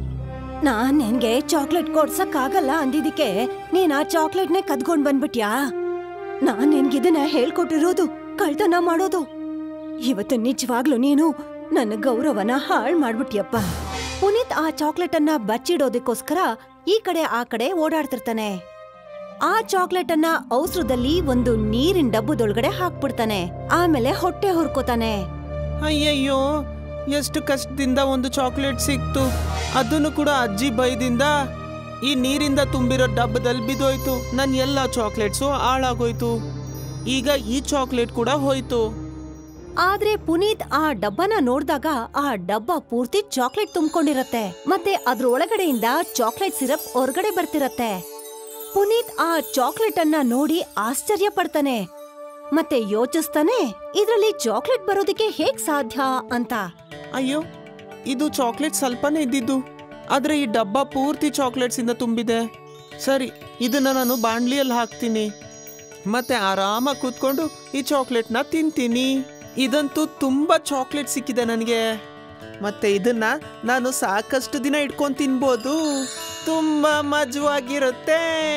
ನಾನ್ ನಿನ್ಗೆ ಚಾಕ್ಲೇಟ್ ಕೊಡ್ಸಕ್ ಆಗಲ್ಲ ಅಂದಿದ್ದಕ್ಕೆ ನೀನ್ ಆ ಚಾಕ್ಲೇಟ್ನೇ ಕದ್ಕೊಂಡ್ ಬಂದ್ಬಿಟ್ಯಾ ನಾನ್ ನಿನ್ಗಿದನ್ನ ಹೇಳ್ಕೊಟ್ಟಿರೋದು ಕಳ್ತನ ಮಾಡೋದು ಇವತ್ತು ನಿಜವಾಗ್ಲೂ ನೀನು ನನ್ನ ಗೌರವನ ಹಾಳ್ ಮಾಡ್ಬಿಟ್ಯಪ್ಪ ಪುನೀತ್ ಆ ಚಾಕ್ಲೇಟ್ ಅನ್ನ ಬಚ್ಚಿಡೋದಕ್ಕೋಸ್ಕರ ಈ ಕಡೆ ಆ ಕಡೆ ಓಡಾಡ್ತಿರ್ತಾನೆ ಆ ಚಾಕ್ಲೇಟ್ ಅನ್ನ ಔಸ್ರದಲ್ಲಿ ಒಂದು ನೀರಿನ ಡಬ್ಬದೊಳಗಡೆ ಹಾಕ್ಬಿಡ್ತಾನೆ ಆಮೇಲೆ ಹೊಟ್ಟೆ ಹುರ್ಕೋತಾನೆ ಅಯ್ಯಯ್ಯೋ ಎಷ್ಟು ಕಷ್ಟದಿಂದ ಒಂದು ಚಾಕ್ಲೇಟ್ ಸಿಕ್ತು ಅದನ್ನು ಕೂಡ ಅಜ್ಜಿ ಬೈದಿಂದ ಈ ನೀರಿಂದ ತುಂಬಿರೋ ಡಬ್ಬದಲ್ಲಿ ಬಿದ್ದೋಯ್ತು ನನ್ನ ಎಲ್ಲ ಚಾಕ್ಲೇಟ್ಸು ಹಾಳಾಗೋಯ್ತು ಈಗ ಈ ಚಾಕ್ಲೇಟ್ ಕೂಡ ಹೋಯ್ತು ಆದ್ರೆ ಪುನೀತ್ ಆ ಡಬ್ಬನ ನೋಡ್ದಾಗ ಆ ಡಬ್ಬ ಪೂರ್ತಿ ಚಾಕ್ಲೇಟ್ ತುಂಬಿಕೊಂಡಿರತ್ತೆ ಮತ್ತೆ ಅದ್ರ ಒಳಗಡೆಯಿಂದ ಚಾಕ್ಲೇಟ್ ಸಿರಪ್ ಹೊರಗಡೆ ಬರ್ತಿರತ್ತೆ ಪುನೀತ್ ಆ ಚಾಕ್ಲೇಟ್ ಅನ್ನ ನೋಡಿ ಆಶ್ಚರ್ಯ ಪಡ್ತಾನೆ ಮತ್ತೆ ಯೋಚಿಸ್ತಾನೆ ಇದ್ರಲ್ಲಿ ಚಾಕ್ಲೇಟ್ ಬರೋದಕ್ಕೆ ಹೇಗ್ ಸಾಧ್ಯ ಅಂತ ಅಯ್ಯೋ ಇದು ಚಾಕ್ಲೇಟ್ ಸ್ವಲ್ಪನೇ ಇದ್ದಿದ್ದು ಆದ್ರೆ ಈ ಡಬ್ಬ ಪೂರ್ತಿ ಚಾಕ್ಲೇಟ್ಸ್ ಇಂದ ತುಂಬಿದೆ ಸರಿ ಇದನ್ನ ನಾನು ಬಾಣ್ಲಿಯಲ್ಲಿ ಹಾಕ್ತೀನಿ ಮತ್ತೆ ಆರಾಮಾಗಿ ಕೂತ್ಕೊಂಡು ಈ ಚಾಕ್ಲೇಟ್ನ ತಿಂತೀನಿ ಇದಂತೂ ತುಂಬಾ ಚಾಕ್ಲೇಟ್ ಸಿಕ್ಕಿದೆ ನನಗೆ ಮತ್ತೆ ಇದನ್ನ ನಾನು ಸಾಕಷ್ಟು ದಿನ ಇಟ್ಕೊಂಡು ತಿನ್ಬೋದು ತುಂಬಾ ಮಜವಾಗಿರುತ್ತೆ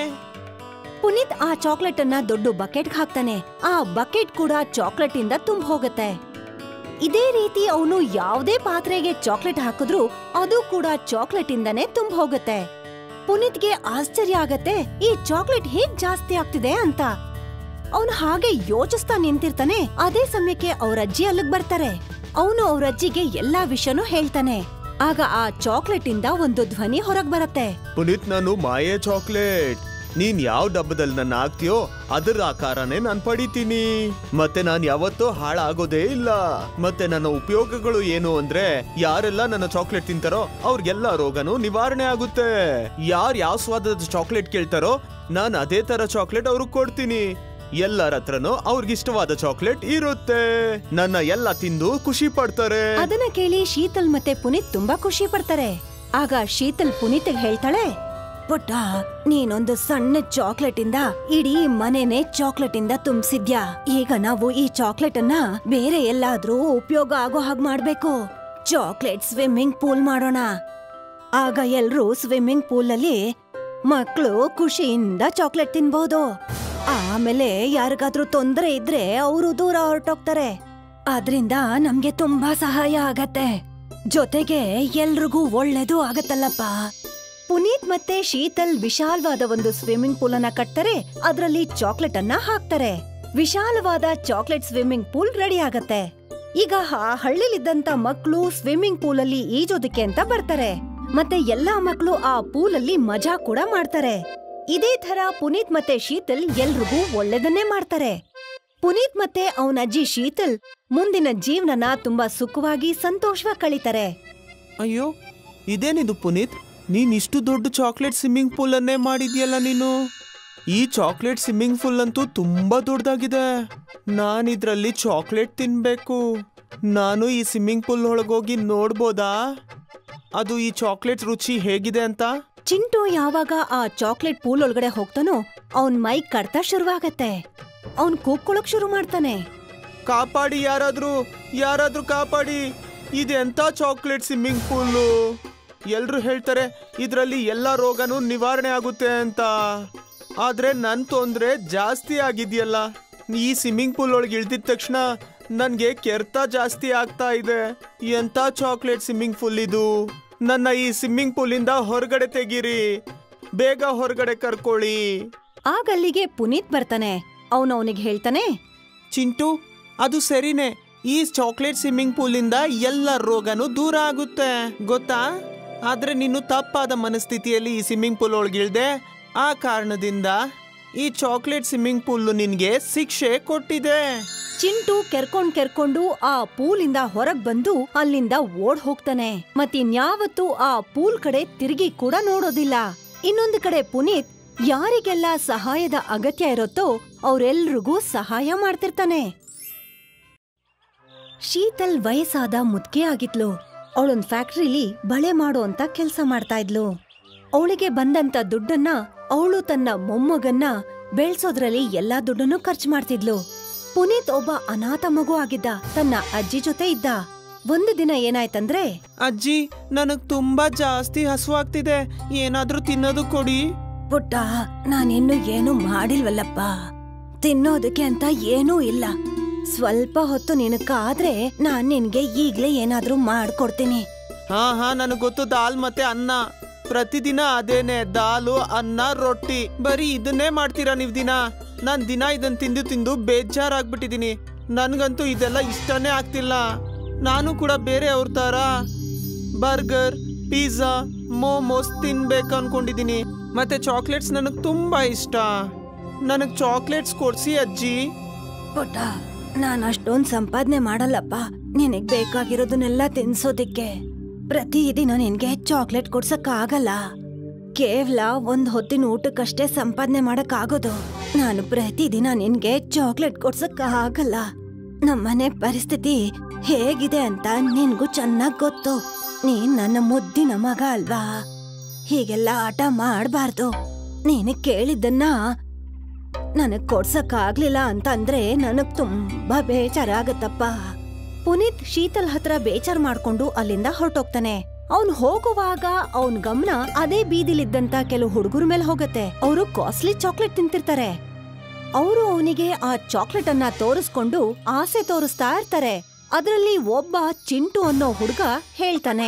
ಪುನೀತ್ ಆ ಚಾಕ್ಲೇಟ್ ಅನ್ನ ದೊಡ್ಡ ಬಕೆಟ್ ಹಾಕ್ತಾನೆ ಆ ಬಕೆಟ್ ಕೂಡ ಚಾಕ್ಲೇಟ್ ಇಂದ ತುಂಬ ಹೋಗತ್ತೆ ಇದೇ ರೀತಿ ಅವನು ಯಾವ್ದೇ ಪಾತ್ರೆಗೆ ಚಾಕ್ಲೇಟ್ ಹಾಕಿದ್ರು ಅದು ಕೂಡ ಚಾಕ್ಲೇಟ್ ಇಂದಾನೇ ತುಂಬ ಹೋಗತ್ತೆ ಪುನೀತ್ಗೆ ಆಶ್ಚರ್ಯ ಆಗತ್ತೆ ಈ ಚಾಕ್ಲೇಟ್ ಹೇಗ್ ಜಾಸ್ತಿ ಆಗ್ತಿದೆ ಅಂತ ಅವನು ಹಾಗೆ ಯೋಚಿಸ್ತಾ ನಿಂತಿರ್ತಾನೆ ಅದೇ ಸಮಯಕ್ಕೆ ಅವ್ರ ಅಜ್ಜಿ ಅಲ್ಲಿಗ್ ಬರ್ತಾರೆ ಅವನು ಅವ್ರ ಅಜ್ಜಿಗೆ ಎಲ್ಲಾ ವಿಷಯನೂ ಹೇಳ್ತಾನೆ ಆಗ ಆ ಚಾಕ್ಲೇಟ್ ಇಂದ ಒಂದು ಧ್ವನಿ ಹೊರಗ್ ಬರತ್ತೆ ಪುನೀತ್ ನಾನು ಮಾಯೆ ಚಾಕ್ಲೇಟ್ ನೀನ್ ಯಾವ ಡಬ್ಬದಲ್ಲಿ ನನ್ನ ಹಾಕ್ತೀಯೋ ಅದರ ಆಕಾರನೇ ನಾನು ಪಡಿತೀನಿ ಮತ್ತೆ ನಾನು ಯಾವತ್ತೂ ಹಾಳಾಗೋದೇ ಇಲ್ಲ ಮತ್ತೆ ನನ್ನ ಉಪಯೋಗಗಳು ಏನು ಅಂದ್ರೆ ಯಾರೆಲ್ಲ ನನ್ನ ಚಾಕ್ಲೇಟ್ ತಿಂತಾರೋ ಅವ್ರಿಗೆಲ್ಲ ರೋಗನು ನಿವಾರಣೆ ಆಗುತ್ತೆ ಯಾರು ಯಾವ ಸ್ವಾದದ ಚಾಕ್ಲೇಟ್ ಕೇಳ್ತಾರೋ ನಾನು ಅದೇ ತರ ಚಾಕ್ಲೇಟ್ ಅವ್ರಿಗೆ ಕೊಡ್ತೀನಿ ಎಲ್ಲರ ಹತ್ರನೂ ಅವ್ರಿಗಿಷ್ಟವಾದ ಚಾಕ್ಲೇಟ್ ಇರುತ್ತೆ ನನ್ನ ಎಲ್ಲ ತಿಂದು ಖುಷಿ ಪಡ್ತಾರೆ ಅದನ್ನ ಕೇಳಿ ಶೀತಲ್ ಮತ್ತೆ ಪುನೀತ್ ತುಂಬಾ ಖುಷಿ ಪಡ್ತಾರೆ ಆಗ ಶೀತಲ್ ಪುನೀತ್ ಹೇಳ್ತಾಳೆ ಪುಟ್ಟ ನೀನೊಂದು ಸಣ್ಣ ಚಾಕ್ಲೇಟ್ ಇಂದ ಇಡೀ ಮನೆನೇ ಚಾಕ್ಲೇಟ್ ಇಂದ ತುಂಬಿಸಿದ್ಯಾ ಈಗ ನಾವು ಈ ಚಾಕ್ಲೇಟ್ ಅನ್ನ ಬೇರೆ ಎಲ್ಲಾದ್ರೂ ಉಪಯೋಗ ಆಗೋ ಹಾಗೆ ಮಾಡ್ಬೇಕು ಚಾಕ್ಲೇಟ್ ಸ್ವಿಮ್ಮಿಂಗ್ ಪೂಲ್ ಮಾಡೋಣ ಆಗ ಎಲ್ರೂ ಸ್ವಿಮ್ಮಿಂಗ್ ಪೂಲ್ ಅಲ್ಲಿ ಮಕ್ಕಳು ಖುಷಿಯಿಂದ ಚಾಕ್ಲೇಟ್ ತಿನ್ಬಹುದು ಆಮೇಲೆ ಯಾರಿಗಾದ್ರೂ ತೊಂದರೆ ಇದ್ರೆ ಅವರು ದೂರ ಹೊರಟೋಗ್ತಾರೆ ಅದ್ರಿಂದ ನಮ್ಗೆ ತುಂಬಾ ಸಹಾಯ ಆಗತ್ತೆ ಜೊತೆಗೆ ಎಲ್ರಿಗೂ ಒಳ್ಳೇದು ಆಗತ್ತಲ್ಲಪ್ಪ ಪುನೀತ್ ಮತ್ತೆ ಶೀತಲ್ ವಿಶಾಲವಾದ ಒಂದು ಸ್ವಿಮ್ಮಿಂಗ್ ಪೂಲ್ ಅನ್ನ ಕಟ್ತಾರೆ ಅದರಲ್ಲಿ ಚಾಕ್ಲೇಟ್ ಅನ್ನ ಹಾಕ್ತಾರೆ ವಿಶಾಲವಾದ ಚಾಕ್ಲೇಟ್ ಸ್ವಿಮ್ಮಿಂಗ್ ಪೂಲ್ ರೆಡಿ ಆಗತ್ತೆ ಈಗ ಆ ಹಳ್ಳಿಲಿದ್ದಂತ ಮಕ್ಕಳು ಸ್ವಿಮ್ಮಿಂಗ್ ಪೂಲ್ ಅಲ್ಲಿ ಈಜೋದಕ್ಕೆ ಅಂತ ಬರ್ತಾರೆ ಮತ್ತೆ ಎಲ್ಲಾ ಮಕ್ಕಳು ಆ ಪೂಲ್ ಅಲ್ಲಿ ಮಜಾ ಕೂಡ ಮಾಡ್ತಾರೆ ಇದೇ ತರ ಪುನೀತ್ ಮತ್ತೆ ಶೀತಲ್ ಎಲ್ರಿಗೂ ಒಳ್ಳೇದನ್ನೇ ಮಾಡ್ತಾರೆ ಪುನೀತ್ ಮತ್ತೆ ಅವನ ಅಜ್ಜಿ ಶೀತಲ್ ಮುಂದಿನ ಜೀವನನ ತುಂಬಾ ಸುಖವಾಗಿ ಸಂತೋಷವಾಗಿ ಕಳೀತಾರೆ ಅಯ್ಯೋ ಇದೇನಿದು ಪುನೀತ್ ನೀನ್ ಇಷ್ಟು ದೊಡ್ಡ ಚಾಕ್ಲೇಟ್ ಸ್ವಿಮ್ಮಿಂಗ್ ಪೂಲ್ ಅನ್ನೇ ಮಾಡಿದ್ಯಲ್ಲ ನೀನು ಈ ಚಾಕ್ಲೇಟ್ ಸ್ವಿಮ್ಮಿಂಗ್ ಪೂಲ್ ಅಂತೂ ತುಂಬಾ ದೊಡ್ಡದಾಗಿದೆ ನಾನು ಇದ್ರಲ್ಲಿ ಚಾಕ್ಲೇಟ್ ತಿನ್ಬೇಕು ನಾನು ಈ ಸ್ವಿಮ್ಮಿಂಗ್ ಪೂಲ್ ಒಳಗೋಗಿ ನೋಡ್ಬೋದಾ ಅದು ಈ ಚಾಕ್ಲೇಟ್ ರುಚಿ ಹೇಗಿದೆ ಅಂತ ಚಿಂಟು ಯಾವಾಗ ಆ ಚಾಕ್ಲೇಟ್ ಪೂಲ್ ಒಳಗಡೆ ಹೋಗ್ತಾನೋ ಅವನ್ ಮೈ ಕಡ್ತ ಶುರುವಾಗತ್ತೆ ಅವನ್ ಕೂಗ್ಕೊಳಕ್ ಶುರು ಮಾಡ್ತಾನೆ ಕಾಪಾಡಿ ಯಾರಾದ್ರೂ ಯಾರಾದ್ರೂ ಕಾಪಾಡಿ ಇದೆಂತ ಚಾಕ್ಲೇಟ್ ಸ್ವಿಮ್ಮಿಂಗ್ ಪೂಲು ಎಲ್ರು ಹೇಳ್ತಾರೆ ಇದರಲ್ಲಿ ಎಲ್ಲ ರೋಗನೂ ನಿವಾರಣೆ ಆಗುತ್ತೆ ಅಂತ ಆದ್ರೆ ನನ್ ತೊಂದ್ರೆ ಜಾಸ್ತಿ ಆಗಿದ್ಯಲ್ಲ ಈ ಸ್ವಿಮ್ಮಿಂಗ್ ಪೂಲ್ ಒಳಗೆ ಇಳ್ದಿದ ತಕ್ಷಣ ನನ್ಗೆ ಕೆರ್ತ ಜಾಸ್ತಿ ಆಗ್ತಾ ಇದೆ ಎಂತ ಚಾಕ್ಲೇಟ್ ಸ್ವಿಮ್ಮಿಂಗ್ ಪೂಲ್ ಇದು ನನ್ನ ಈ ಸ್ವಿಮ್ಮಿಂಗ್ ಪೂಲಿಂದ ಹೊರಗಡೆ ತೆಗೀರಿ ಬೇಗ ಹೊರಗಡೆ ಕರ್ಕೊಳ್ಳಿ ಆಗ ಅಲ್ಲಿಗೆ ಪುನೀತ್ ಬರ್ತಾನೆ ಅವನು ಅವನಿಗೆ ಹೇಳ್ತಾನೆ ಚಿಂಟು ಅದು ಸರಿನೇ ಈ ಚಾಕ್ಲೇಟ್ ಸ್ವಿಮ್ಮಿಂಗ್ ಪೂಲಿಂದ ಎಲ್ಲ ರೋಗನೂ ದೂರ ಆಗುತ್ತೆ ಗೊತ್ತಾ ಆದ್ರೆ ನೀನು ತಪ್ಪಾದ ಮನಸ್ಥಿತಿಯಲ್ಲಿ ಈ ಸ್ವಿಮ್ಮಿಂಗ್ ಪೂಲ್ ಒಳಗಿಳ್ದೆ ಆ ಕಾರಣದಿಂದ ಈ ಚಾಕ್ಲೇಟ್ ಸ್ವಿಮ್ಮಿಂಗ್ ಪೂಲ್ ನಿನ್ಗೆ ಶಿಕ್ಷೆ ಕೊಟ್ಟಿದೆ ಚಿಂಟು ಕೆರ್ಕೊಂಡ್ ಕೆರ್ಕೊಂಡು ಆ ಪೂಲಿಂದ ಹೊರಗ್ ಬಂದು ಅಲ್ಲಿಂದ ಓಡ್ ಹೋಗ್ತಾನೆ ಮತ್ತಿನ್ಯಾವತ್ತೂ ಆ ಪೂಲ್ ಕಡೆ ತಿರುಗಿ ಕೂಡ ನೋಡೋದಿಲ್ಲ ಇನ್ನೊಂದು ಕಡೆ ಪುನೀತ್ ಯಾರಿಗೆಲ್ಲ ಸಹಾಯದ ಅಗತ್ಯ ಇರುತ್ತೋ ಅವ್ರೆಲ್ರಿಗೂ ಸಹಾಯ ಮಾಡ್ತಿರ್ತಾನೆ ಶೀತಲ್ ವಯಸ್ಸಾದ ಮುದ್ಕೆ ಆಗಿದ್ಲು ಅವಳೊಂದ್ ಫ್ಯಾಕ್ಟ್ರಿಲಿ ಬಳೆ ಮಾಡೋ ಅಂತ ಕೆಲ್ಸ ಮಾಡ್ತಾ ಇದ್ಲು ಅವಳಿಗೆ ಬಂದಂತ ದುಡ್ಡನ್ನ ಅವಳು ತನ್ನ ಮೊಮ್ಮಗನ್ನ ಬೆಳ್ಸೋದ್ರಲ್ಲಿ ಎಲ್ಲಾ ದುಡ್ಡನ್ನು ಖರ್ಚು ಮಾಡ್ತಿದ್ಲು ಪುನೀತ್ ಒಬ್ಬ ಅನಾಥ ಮಗು ಆಗಿದ್ದ ತನ್ನ ಅಜ್ಜಿ ಜೊತೆ ಇದ್ದ ಒಂದು ದಿನ ಏನಾಯ್ತಂದ್ರೆ ಅಜ್ಜಿ ನನಗ್ ತುಂಬಾ ಜಾಸ್ತಿ ಹಸುವಾಗ್ತಿದೆ ಏನಾದ್ರೂ ತಿನ್ನೋದು ಕೊಡಿ ಪುಟ್ಟ ನಾನಿನ್ನು ಏನು ಮಾಡಿಲ್ವಲ್ಲಪ್ಪ ತಿನ್ನೋದಕ್ಕೆ ಅಂತ ಏನೂ ಇಲ್ಲ ಸ್ವಲ್ಪ ಹೊತ್ತು ನಿನಗಾದ್ರೆ ನಾನ್ ನಿನ್ಗೆ ಈಗ್ಲೇ ಏನಾದ್ರೂ ಮಾಡ್ಕೊಡ್ತೀನಿ ಹಾ ಹಾ ನನಗ್ ಗೊತ್ತು ದಾಲ್ ಮತ್ತೆ ಅನ್ನ ಪ್ರತಿದಿನ ಅದೇನೆ ದಾಲು ಅನ್ನ ರೊಟ್ಟಿ ಬರೀ ಇದನ್ನೇ ಮಾಡ್ತೀರಾ ನೀವ್ ದಿನ ನಾನ್ ದಿನ ಇದನ್ ತಿಂದು ತಿಂದು ಬೇಜಾರಾಗ್ಬಿಟ್ಟಿದೀನಿ ನನ್ಗಂತೂ ಇದೆಲ್ಲ ಇಷ್ಟನೇ ಆಗ್ತಿಲ್ಲ ನಾನು ಕೂಡ ಬೇರೆ ಅವ್ರ ತರ ಬರ್ಗರ್ ಪಿಜ್ಜಾ ಮೋಮೋಸ್ ತಿನ್ಬೇಕು ಅನ್ಕೊಂಡಿದೀನಿ ಮತ್ತೆ ಚಾಕ್ಲೇಟ್ಸ್ ನನಗ್ ತುಂಬಾ ಇಷ್ಟ ನನಗ್ ಚಾಕ್ಲೇಟ್ಸ್ ಕೊಡ್ಸಿ ಅಜ್ಜಿ ಪುಟ್ಟ ನಾನ್ ಅಷ್ಟೊಂದ್ ಸಂಪಾದನೆ ಮಾಡಲ್ಲಪ್ಪ ನಿನಗ್ ಬೇಕಾಗಿರೋದನ್ನೆಲ್ಲ ತಿನ್ಸೋದಿಕ್ಕೆ ಪ್ರತಿದಿನ ನಿನ್ಗೆ ಚಾಕ್ಲೇಟ್ ಕೊಡ್ಸಕ್ ಆಗಲ್ಲ ಕೇವಲ ಒಂದ್ ಹೊತ್ತಿನ ಊಟಕ್ಕಷ್ಟೇ ಸಂಪಾದನೆ ಮಾಡಕ್ ಆಗೋದು ನಾನು ಪ್ರತಿದಿನ ನಿನ್ಗೆ ಚಾಕ್ಲೇಟ್ ಕೊಡ್ಸಕ್ ಆಗಲ್ಲ ನಮ್ಮನೆ ಪರಿಸ್ಥಿತಿ ಹೇಗಿದೆ ಅಂತ ನಿನ್ಗೂ ಚೆನ್ನಾಗ್ ಗೊತ್ತು ನೀನ್ ನನ್ನ ಮುದ್ದಿನ ಮಗ ಅಲ್ವಾ ಹೀಗೆಲ್ಲ ಆಟ ಮಾಡ್ಬಾರ್ದು ನೀನು ಕೇಳಿದ್ದನ್ನ ನನಗ್ ಕೊಡ್ಸಕ್ ಆಗ್ಲಿಲ್ಲ ಅಂತಂದ್ರೆ ನನಗ್ ತುಂಬಾ ಬೇಜಾರಾಗತ್ತಪ್ಪ ಪುನೀತ್ ಶೀತಲ್ ಹತ್ರ ಬೇಜಾರ್ ಮಾಡ್ಕೊಂಡು ಅಲ್ಲಿಂದ ಹೊರಟೋಗ್ತಾನೆ ಅವ್ನ್ ಹೋಗುವಾಗ ಅವನ್ ಗಮನ ಅದೇ ಬೀದಿಲಿದ್ದಂತ ಕೆಲವು ಹುಡುಗರ ಮೇಲೆ ಹೋಗತ್ತೆ ಅವರು ಕಾಸ್ಟ್ಲಿ ಚಾಕ್ಲೇಟ್ ತಿಂತಿರ್ತಾರೆ ಅವರು ಅವನಿಗೆ ಆ ಚಾಕ್ಲೇಟ್ ಅನ್ನ ತೋರಿಸ್ಕೊಂಡು ಆಸೆ ತೋರಿಸ್ತಾ ಇರ್ತಾರೆ ಅದ್ರಲ್ಲಿ ಒಬ್ಬ ಚಿಂಟು ಅನ್ನೋ ಹುಡುಗ ಹೇಳ್ತಾನೆ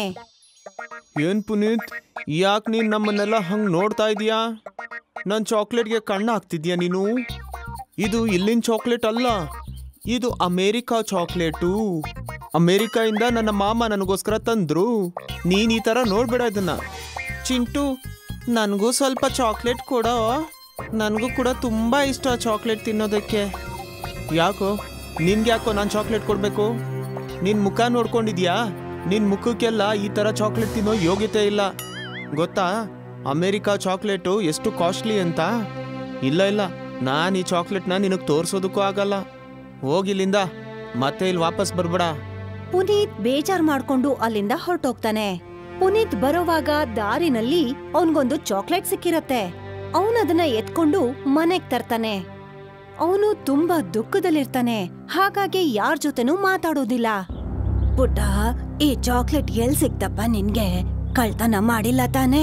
ಏನ್ ಪುನೀತ್ ಯಾಕೆ ನೀನ್ ನಮ್ಮನ್ನೆಲ್ಲ ಹಂಗ್ ನೋಡ್ತಾ ಇದೀಯಾ ನನ್ ಚಾಕ್ಲೇಟ್ಗೆ ಕಣ್ಣು ಹಾಕ್ತಿದ್ಯಾ ನೀನು ಇದು ಇಲ್ಲಿನ ಚಾಕ್ಲೇಟ್ ಅಲ್ಲ ಇದು ಅಮೇರಿಕಾ ಚಾಕ್ಲೇಟು ಅಮೇರಿಕಾಯಿಂದ ನನ್ನ ಮಾಮ ನನಗೋಸ್ಕರ ತಂದ್ರು ನೀನ್ ಈ ತರ ನೋಡ್ಬೇಡ ಇದನ್ನ ಚಿಂಟು ನನಗೂ ಸ್ವಲ್ಪ ಚಾಕ್ಲೇಟ್ ಕೊಡೋ ನನಗೂ ಕೂಡ ತುಂಬ ಇಷ್ಟ ಚಾಕ್ಲೇಟ್ ತಿನ್ನೋದಕ್ಕೆ ಯಾಕೋ ನಿನ್ಗೆ ಯಾಕೋ ನಾನು ಚಾಕ್ಲೇಟ್ ಕೊಡಬೇಕು ನಿನ್ನ ಮುಖ ನೋಡ್ಕೊಂಡಿದ್ಯಾ ನಿನ್ನ ಮುಖಕ್ಕೆಲ್ಲ ಈ ಥರ ಚಾಕ್ಲೇಟ್ ತಿನ್ನೋ ಯೋಗ್ಯತೆ ಇಲ್ಲ ಗೊತ್ತಾ ಅಮೇರಿಕಾ ಚಾಕ್ಲೇಟು ಎಷ್ಟು ಕಾಸ್ಟ್ಲಿ ಅಂತ ಇಲ್ಲ ಇಲ್ಲ ನಾನು ಈ ಚಾಕ್ಲೇಟ್ನ ನಿನಗೆ ತೋರಿಸೋದಕ್ಕೂ ಆಗಲ್ಲ ಹೋಗಿಲ್ಲಿಂದ ಮತ್ತೆ ಇಲ್ಲಿ ವಾಪಸ್ ಬರ್ಬೇಡ ಪುನೀತ್ ಬೇಜಾರ್ ಮಾಡ್ಕೊಂಡು ಅಲ್ಲಿಂದ ಹೊರಟೋಗ್ತಾನೆ ಪುನೀತ್ ಬರೋವಾಗ ದಾರಿನಲ್ಲಿ ಅವನ್ಗೊಂದು ಚಾಕ್ಲೇಟ್ ಸಿಕ್ಕಿರತ್ತೆ ಅವನದನ್ನ ಎತ್ಕೊಂಡು ಮನೆಗ್ ತರ್ತಾನೆ ಅವನು ತುಂಬಾ ದುಃಖದಲ್ಲಿರ್ತಾನೆ ಹಾಗಾಗಿ ಯಾರ್ ಜೊತೆನೂ ಮಾತಾಡೋದಿಲ್ಲ ಪುಟ್ಟ ಈ ಚಾಕ್ಲೇಟ್ ಎಲ್ ಸಿಕ್ತಪ್ಪ ನಿನ್ಗೆ ಕಳ್ತನ ಮಾಡಿಲ್ಲ ತಾನೇ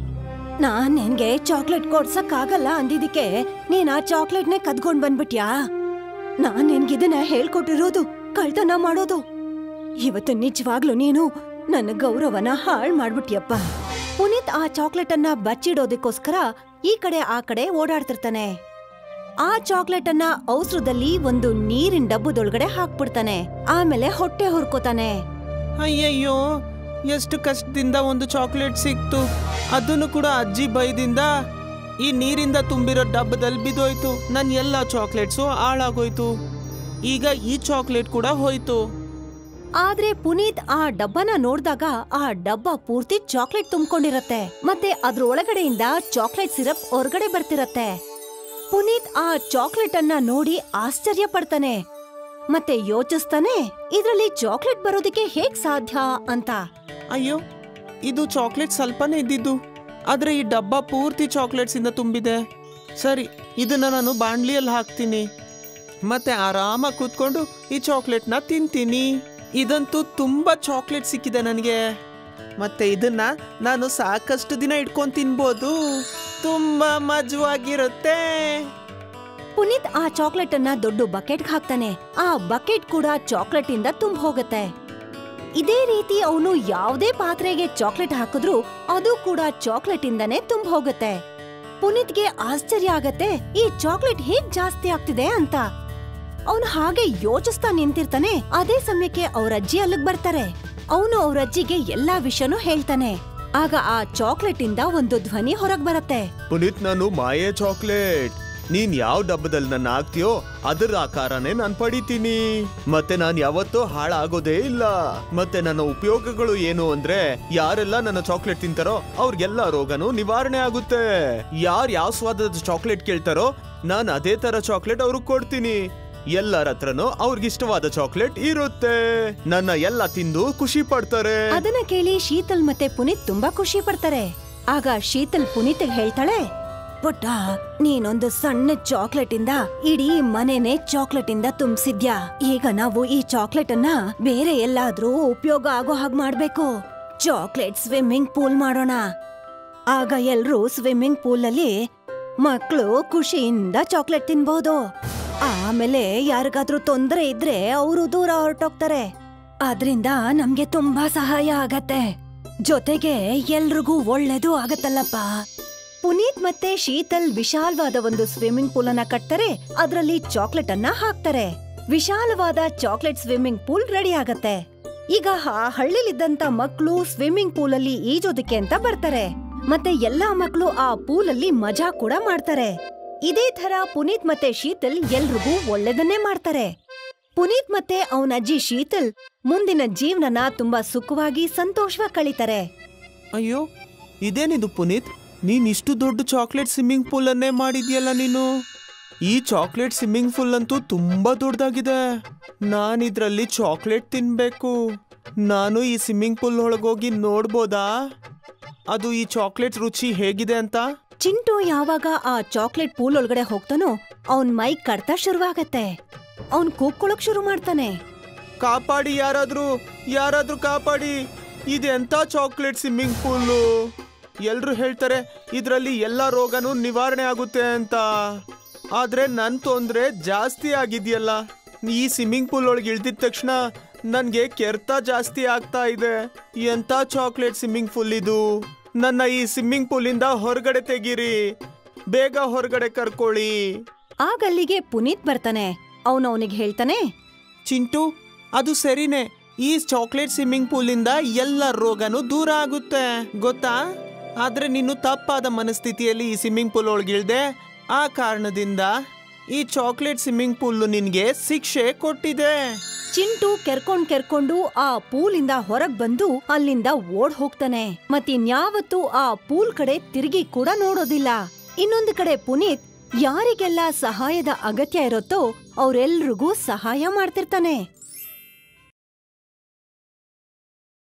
ನಾನ್ ನಿನ್ಗೆ ಚಾಕ್ಲೇಟ್ ಕೊಡ್ಸಕ್ ಆಗಲ್ಲ ಅಂದಿದ್ದಕ್ಕೆ ನೀನ್ ಆ ಚಾಕ್ಲೇಟ್ನೇ ಕದ್ಕೊಂಡ್ ಬಂದ್ಬಿಟ್ಯಾ ನಾನ್ ನಿನ್ಗಿದನ್ನ ಹೇಳ್ಕೊಟ್ಟಿರೋದು ಕಳ್ತನ ಮಾಡೋದು ಇವತ್ತು ನಿಜವಾಗ್ಲೂ ನೀನು ನನ್ನ ಗೌರವನ ಹಾಳ್ ಮಾಡ್ಬಿಟ್ಯಪ್ಪ ಪುನೀತ್ ಆ ಚಾಕ್ಲೇಟ್ ಅನ್ನ ಬಚ್ಚಿಡೋದಕ್ಕೋಸ್ಕರ ಈ ಕಡೆ ಆ ಕಡೆ ಓಡಾಡ್ತಿರ್ತಾನೆ ಆ ಚಾಕ್ಲೇಟ್ ಅನ್ನ ಔಸ್ರದಲ್ಲಿ ಒಂದು ನೀರಿನ ಡಬ್ಬದೊಳಗಡೆ ಹಾಕ್ಬಿಡ್ತಾನೆ ಆಮೇಲೆ ಹೊಟ್ಟೆ ಹುರ್ಕೋತಾನೆ ಅಯ್ಯಯ್ಯೋ ಎಷ್ಟು ಕಷ್ಟದಿಂದ ಒಂದು ಚಾಕ್ಲೇಟ್ ಸಿಕ್ತು ಅದನ್ನು ಕೂಡ ಅಜ್ಜಿ ಬೈದಿಂದ ಈ ನೀರಿಂದ ತುಂಬಿರೋ ಡಬ್ಬದಲ್ಲಿ ಬಿದ್ದೋಯ್ತು ನನ್ನ ಎಲ್ಲ ಚಾಕ್ಲೇಟ್ಸು ಹಾಳಾಗೋಯ್ತು ಈಗ ಈ ಚಾಕ್ಲೇಟ್ ಕೂಡ ಹೋಯ್ತು ಆದ್ರೆ ಪುನೀತ್ ಆ ಡಬ್ಬನ ನೋಡ್ದಾಗ ಆ ಡಬ್ಬ ಪೂರ್ತಿ ಚಾಕ್ಲೇಟ್ ತುಂಬಿಕೊಂಡಿರತ್ತೆ ಮತ್ತೆ ಅದ್ರ ಒಳಗಡೆಯಿಂದ ಚಾಕ್ಲೇಟ್ ಸಿರಪ್ ಹೊರಗಡೆ ಬರ್ತಿರತ್ತೆ ಪುನೀತ್ ಆ ಚಾಕ್ಲೇಟ್ ಅನ್ನ ನೋಡಿ ಆಶ್ಚರ್ಯ ಪಡ್ತಾನೆ ಮತ್ತೆ ಯೋಚಿಸ್ತಾನೆ ಇದ್ರಲ್ಲಿ ಚಾಕ್ಲೇಟ್ ಬರೋದಕ್ಕೆ ಹೇಗ್ ಸಾಧ್ಯ ಅಂತ ಅಯ್ಯೋ ಇದು ಚಾಕ್ಲೇಟ್ ಸ್ವಲ್ಪನೇ ಇದ್ದಿದ್ದು ಆದ್ರೆ ಈ ಡಬ್ಬ ಪೂರ್ತಿ ಚಾಕ್ಲೇಟ್ಸ್ ಇಂದ ತುಂಬಿದೆ ಸರಿ ಇದನ್ನ ನಾನು ಬಾಣ್ಲಿಯಲ್ಲಿ ಹಾಕ್ತೀನಿ ಮತ್ತೆ ಆರಾಮಾಗಿ ಕೂತ್ಕೊಂಡು ಈ ಚಾಕ್ಲೇಟ್ನ ತಿಂತೀನಿ ಇದಂತೂ ತುಂಬಾ ಚಾಕ್ಲೇಟ್ ಸಿಕ್ಕಿದೆ ನನಗೆ ಮತ್ತೆ ಇದನ್ನ ನಾನು ಸಾಕಷ್ಟು ದಿನ ಇಟ್ಕೊಂಡು ತಿನ್ಬೋದು ತುಂಬಾ ಮಜವಾಗಿರುತ್ತೆ ಪುನೀತ್ ಆ ಚಾಕ್ಲೇಟ್ ಅನ್ನ ದೊಡ್ಡ ಬಕೆಟ್ಗೆ ಹಾಕ್ತಾನೆ ಆ ಬಕೆಟ್ ಕೂಡ ಚಾಕ್ಲೇಟ್ ಇಂದ ತುಂಬ ಹೋಗುತ್ತೆ ಇದೇ ರೀತಿ ಅವನು ಯಾವುದೇ ಪಾತ್ರೆಗೆ ಚಾಕ್ಲೇಟ್ ಹಾಕಿದ್ರು ಅದು ಕೂಡ ಚಾಕ್ಲೇಟ್ ಇಂದನೇ ತುಂಬ ಹೋಗುತ್ತೆ ಪುನೀತ್ಗೆ ಆಶ್ಚರ್ಯ ಆಗತ್ತೆ ಈ ಚಾಕ್ಲೇಟ್ ಹೇಗ್ ಜಾಸ್ತಿ ಆಗ್ತಿದೆ ಅಂತ ಅವನು ಹಾಗೆ ಯೋಚಿಸ್ತಾ ನಿಂತಿರ್ತಾನೆ ಅದೇ ಸಮಯಕ್ಕೆ ಅವ್ರ ಅಜ್ಜಿ ಅಲ್ಲಿಗ್ ಬರ್ತಾರೆ ಅವನು ಅವ್ರ ಅಜ್ಜಿಗೆ ಎಲ್ಲಾ ವಿಷಯನೂ ಹೇಳ್ತಾನೆ ಆಗ ಆ ಚಾಕ್ಲೇಟ್ ಇಂದ ಒಂದು ಧ್ವನಿ ಹೊರಗ್ ಬರತ್ತೆ ಪುನೀತ್ ನಾನು ಮಾಯೆ ಚಾಕ್ಲೇಟ್ ನೀನ್ ಯಾವ ಡಬ್ಬದಲ್ಲಿ ನನ್ನ ಹಾಕ್ತೀಯೋ ಅದರ ಆಕಾರನೇ ನಾನು ಪಡಿತೀನಿ ಮತ್ತೆ ನಾನು ಯಾವತ್ತೂ ಹಾಳಾಗೋದೇ ಇಲ್ಲ ಮತ್ತೆ ನನ್ನ ಉಪಯೋಗಗಳು ಏನು ಅಂದ್ರೆ ಯಾರೆಲ್ಲ ನನ್ನ ಚಾಕ್ಲೇಟ್ ತಿಂತಾರೋ ಅವ್ರಿಗೆಲ್ಲ ರೋಗನೂ ನಿವಾರಣೆ ಆಗುತ್ತೆ ಯಾರ್ ಯಾವ ಸ್ವಾದದ ಚಾಕ್ಲೇಟ್ ಕೇಳ್ತಾರೋ ನಾನು ಅದೇ ತರ ಚಾಕ್ಲೇಟ್ ಅವ್ರಿಗೆ ಕೊಡ್ತೀನಿ ಎಲ್ಲರ ಹತ್ರನೂ ಅವ್ರಿಗಿಷ್ಟವಾದ ಚಾಕ್ಲೇಟ್ ಇರುತ್ತೆ ನನ್ನ ಎಲ್ಲ ತಿಂದು ಖುಷಿ ಪಡ್ತಾರೆ ಅದನ್ನ ಕೇಳಿ ಶೀತಲ್ ಮತ್ತೆ ಪುನೀತ್ ತುಂಬಾ ಖುಷಿ ಪಡ್ತಾರೆ ಆಗ ಶೀತಲ್ ಪುನೀತ್ ಹೇಳ್ತಾಳೆ ಪುಟ್ಟ ನೀನೊಂದು ಸಣ್ಣ ಚಾಕ್ಲೇಟ್ ಇಂದ ಇಡೀ ಮನೆನೆ ಚಾಕ್ಲೇಟ್ ಇಂದ ತುಂಬಿಸಿದ್ಯಾ ಈಗ ನಾವು ಈ ಚಾಕ್ಲೇಟ್ ಅನ್ನ ಬೇರೆ ಎಲ್ಲಾದ್ರೂ ಉಪಯೋಗ ಆಗೋ ಹಾಗೆ ಮಾಡ್ಬೇಕು ಚಾಕ್ಲೇಟ್ ಸ್ವಿಮ್ಮಿಂಗ್ ಪೂಲ್ ಮಾಡೋಣ ಆಗ ಎಲ್ರೂ ಸ್ವಿಮ್ಮಿಂಗ್ ಪೂಲ್ ಅಲ್ಲಿ ಮಕ್ಕಳು ಖುಷಿಯಿಂದ ಚಾಕ್ಲೇಟ್ ತಿನ್ಬಹುದು ಆಮೇಲೆ ಯಾರಿಗಾದ್ರೂ ತೊಂದರೆ ಇದ್ರೆ ಅವರು ದೂರ ಹೊರಟೋಗ್ತಾರೆ ಅದ್ರಿಂದ ನಮ್ಗೆ ತುಂಬಾ ಸಹಾಯ ಆಗತ್ತೆ ಜೊತೆಗೆ ಎಲ್ರಿಗೂ ಒಳ್ಳೇದು ಆಗತ್ತಲ್ಲಪ್ಪ ಪುನೀತ್ ಮತ್ತೆ ಶೀತಲ್ ವಿಶಾಲವಾದ ಒಂದು ಸ್ವಿಮ್ಮಿಂಗ್ ಪೂಲ್ ಅನ್ನ ಕಟ್ತಾರೆ ಅದರಲ್ಲಿ ಚಾಕ್ಲೇಟ್ ಅನ್ನ ಹಾಕ್ತಾರೆ ವಿಶಾಲವಾದ ಚಾಕ್ಲೇಟ್ ಸ್ವಿಮ್ಮಿಂಗ್ ಪೂಲ್ ರೆಡಿ ಆಗತ್ತೆ ಈಗ ಆ ಹಳ್ಳಿಲಿದ್ದಂತ ಮಕ್ಕಳು ಸ್ವಿಮ್ಮಿಂಗ್ ಪೂಲ್ ಅಲ್ಲಿ ಈಜೋದಕ್ಕೆ ಅಂತ ಬರ್ತಾರೆ ಮತ್ತೆ ಎಲ್ಲಾ ಮಕ್ಕಳು ಆ ಪೂಲ್ ಅಲ್ಲಿ ಮಜಾ ಕೂಡ ಮಾಡ್ತಾರೆ ಇದೇ ತರ ಪುನೀತ್ ಮತ್ತೆ ಶೀತಲ್ ಎಲ್ರಿಗೂ ಒಳ್ಳೇದನ್ನೇ ಮಾಡ್ತಾರೆ ಪುನೀತ್ ಮತ್ತೆ ಅವನ ಅಜ್ಜಿ ಶೀತಲ್ ಮುಂದಿನ ಜೀವನನ ತುಂಬಾ ಸುಖವಾಗಿ ಸಂತೋಷವಾಗಿ ಕಳೀತಾರೆ ಅಯ್ಯೋ ಇದೇನಿದು ಪುನೀತ್ ನೀನ್ ಇಷ್ಟು ದೊಡ್ಡ ಚಾಕ್ಲೇಟ್ ಸ್ವಿಮ್ಮಿಂಗ್ ಪೂಲ್ ಅನ್ನೇ ಮಾಡಿದ್ಯಲ್ಲ ನೀನು ಈ ಚಾಕ್ಲೇಟ್ ಸ್ವಿಮ್ಮಿಂಗ್ ಪೂಲ್ ಅಂತೂ ತುಂಬಾ ದೊಡ್ಡದಾಗಿದೆ ನಾನು ಇದ್ರಲ್ಲಿ ಚಾಕ್ಲೇಟ್ ತಿನ್ಬೇಕು ನಾನು ಈ ಸ್ವಿಮ್ಮಿಂಗ್ ಪೂಲ್ ಒಳಗೋಗಿ ನೋಡ್ಬೋದಾ ಅದು ಈ ಚಾಕ್ಲೇಟ್ ರುಚಿ ಹೇಗಿದೆ ಅಂತ ಚಿಂಟು ಯಾವಾಗ ಆ ಚಾಕ್ಲೇಟ್ ಪೂಲ್ ಒಳಗಡೆ ಹೋಗ್ತಾನೋ ಅವನ್ ಮೈ ಕಡ್ತ ಶುರುವಾಗತ್ತೆ ಅವನ್ ಕೂಗ್ಕೊಳಕ್ ಶುರು ಮಾಡ್ತಾನೆ ಕಾಪಾಡಿ ಯಾರಾದ್ರೂ ಯಾರಾದ್ರೂ ಕಾಪಾಡಿ ಇದೆಂತ ಚಾಕ್ಲೇಟ್ ಸ್ವಿಮ್ಮಿಂಗ್ ಪೂಲು ಎಲ್ರು ಹೇಳ್ತಾರೆ ಇದರಲ್ಲಿ ಎಲ್ಲ ರೋಗನೂ ನಿವಾರಣೆ ಆಗುತ್ತೆ ಅಂತ ಆದ್ರೆ ನನ್ ತೊಂದ್ರೆ ಜಾಸ್ತಿ ಆಗಿದೆಯಲ್ಲ ಈ ಸ್ವಿಮ್ಮಿಂಗ್ ಪೂಲ್ ಒಳಗೆ ಇಳ್ದಿದ ತಕ್ಷಣ ನನ್ಗೆ ಕೆರ್ತ ಜಾಸ್ತಿ ಆಗ್ತಾ ಇದೆ ಎಂತ ಚಾಕ್ಲೇಟ್ ಸ್ವಿಮ್ಮಿಂಗ್ ಪೂಲ್ ಇದು ನನ್ನ ಈ ಸ್ವಿಮ್ಮಿಂಗ್ ಪೂಲಿಂದ ಹೊರಗಡೆ ತೆಗೀರಿ ಬೇಗ ಹೊರಗಡೆ ಕರ್ಕೊಳ್ಳಿ ಆಗಲ್ಲಿಗೆ ಪುನೀತ್ ಬರ್ತಾನೆ ಅವನು ಅವನಿಗೆ ಹೇಳ್ತಾನೆ ಚಿಂಟು ಅದು ಸರಿನೇ ಈ ಚಾಕ್ಲೇಟ್ ಸ್ವಿಮ್ಮಿಂಗ್ ಪೂಲಿಂದ ಎಲ್ಲ ರೋಗನೂ ದೂರ ಆಗುತ್ತೆ ಗೊತ್ತಾ ಆದ್ರೆ ನೀನು ತಪ್ಪಾದ ಮನಸ್ಥಿತಿಯಲ್ಲಿ ಈ ಸ್ವಿಮ್ಮಿಂಗ್ ಪೂಲ್ ಒಳಗಿಳ್ದೆ ಆ ಕಾರಣದಿಂದ ಈ ಚಾಕ್ಲೇಟ್ ಸ್ವಿಮ್ಮಿಂಗ್ ಪೂಲ್ ನಿನ್ಗೆ ಶಿಕ್ಷೆ ಕೊಟ್ಟಿದೆ ಚಿಂಟು ಕೆರ್ಕೊಂಡ್ ಕೆರ್ಕೊಂಡು ಆ ಪೂಲಿಂದ ಹೊರಗ್ ಬಂದು ಅಲ್ಲಿಂದ ಓಡ್ ಹೋಗ್ತಾನೆ ಮತ್ತಿನ್ಯಾವತ್ತೂ ಆ ಪೂಲ್ ಕಡೆ ತಿರುಗಿ ಕೂಡ ನೋಡೋದಿಲ್ಲ ಇನ್ನೊಂದು ಕಡೆ ಪುನೀತ್ ಯಾರಿಗೆಲ್ಲ ಸಹಾಯದ ಅಗತ್ಯ ಇರುತ್ತೋ ಅವ್ರೆಲ್ರಿಗೂ ಸಹಾಯ ಮಾಡ್ತಿರ್ತಾನೆ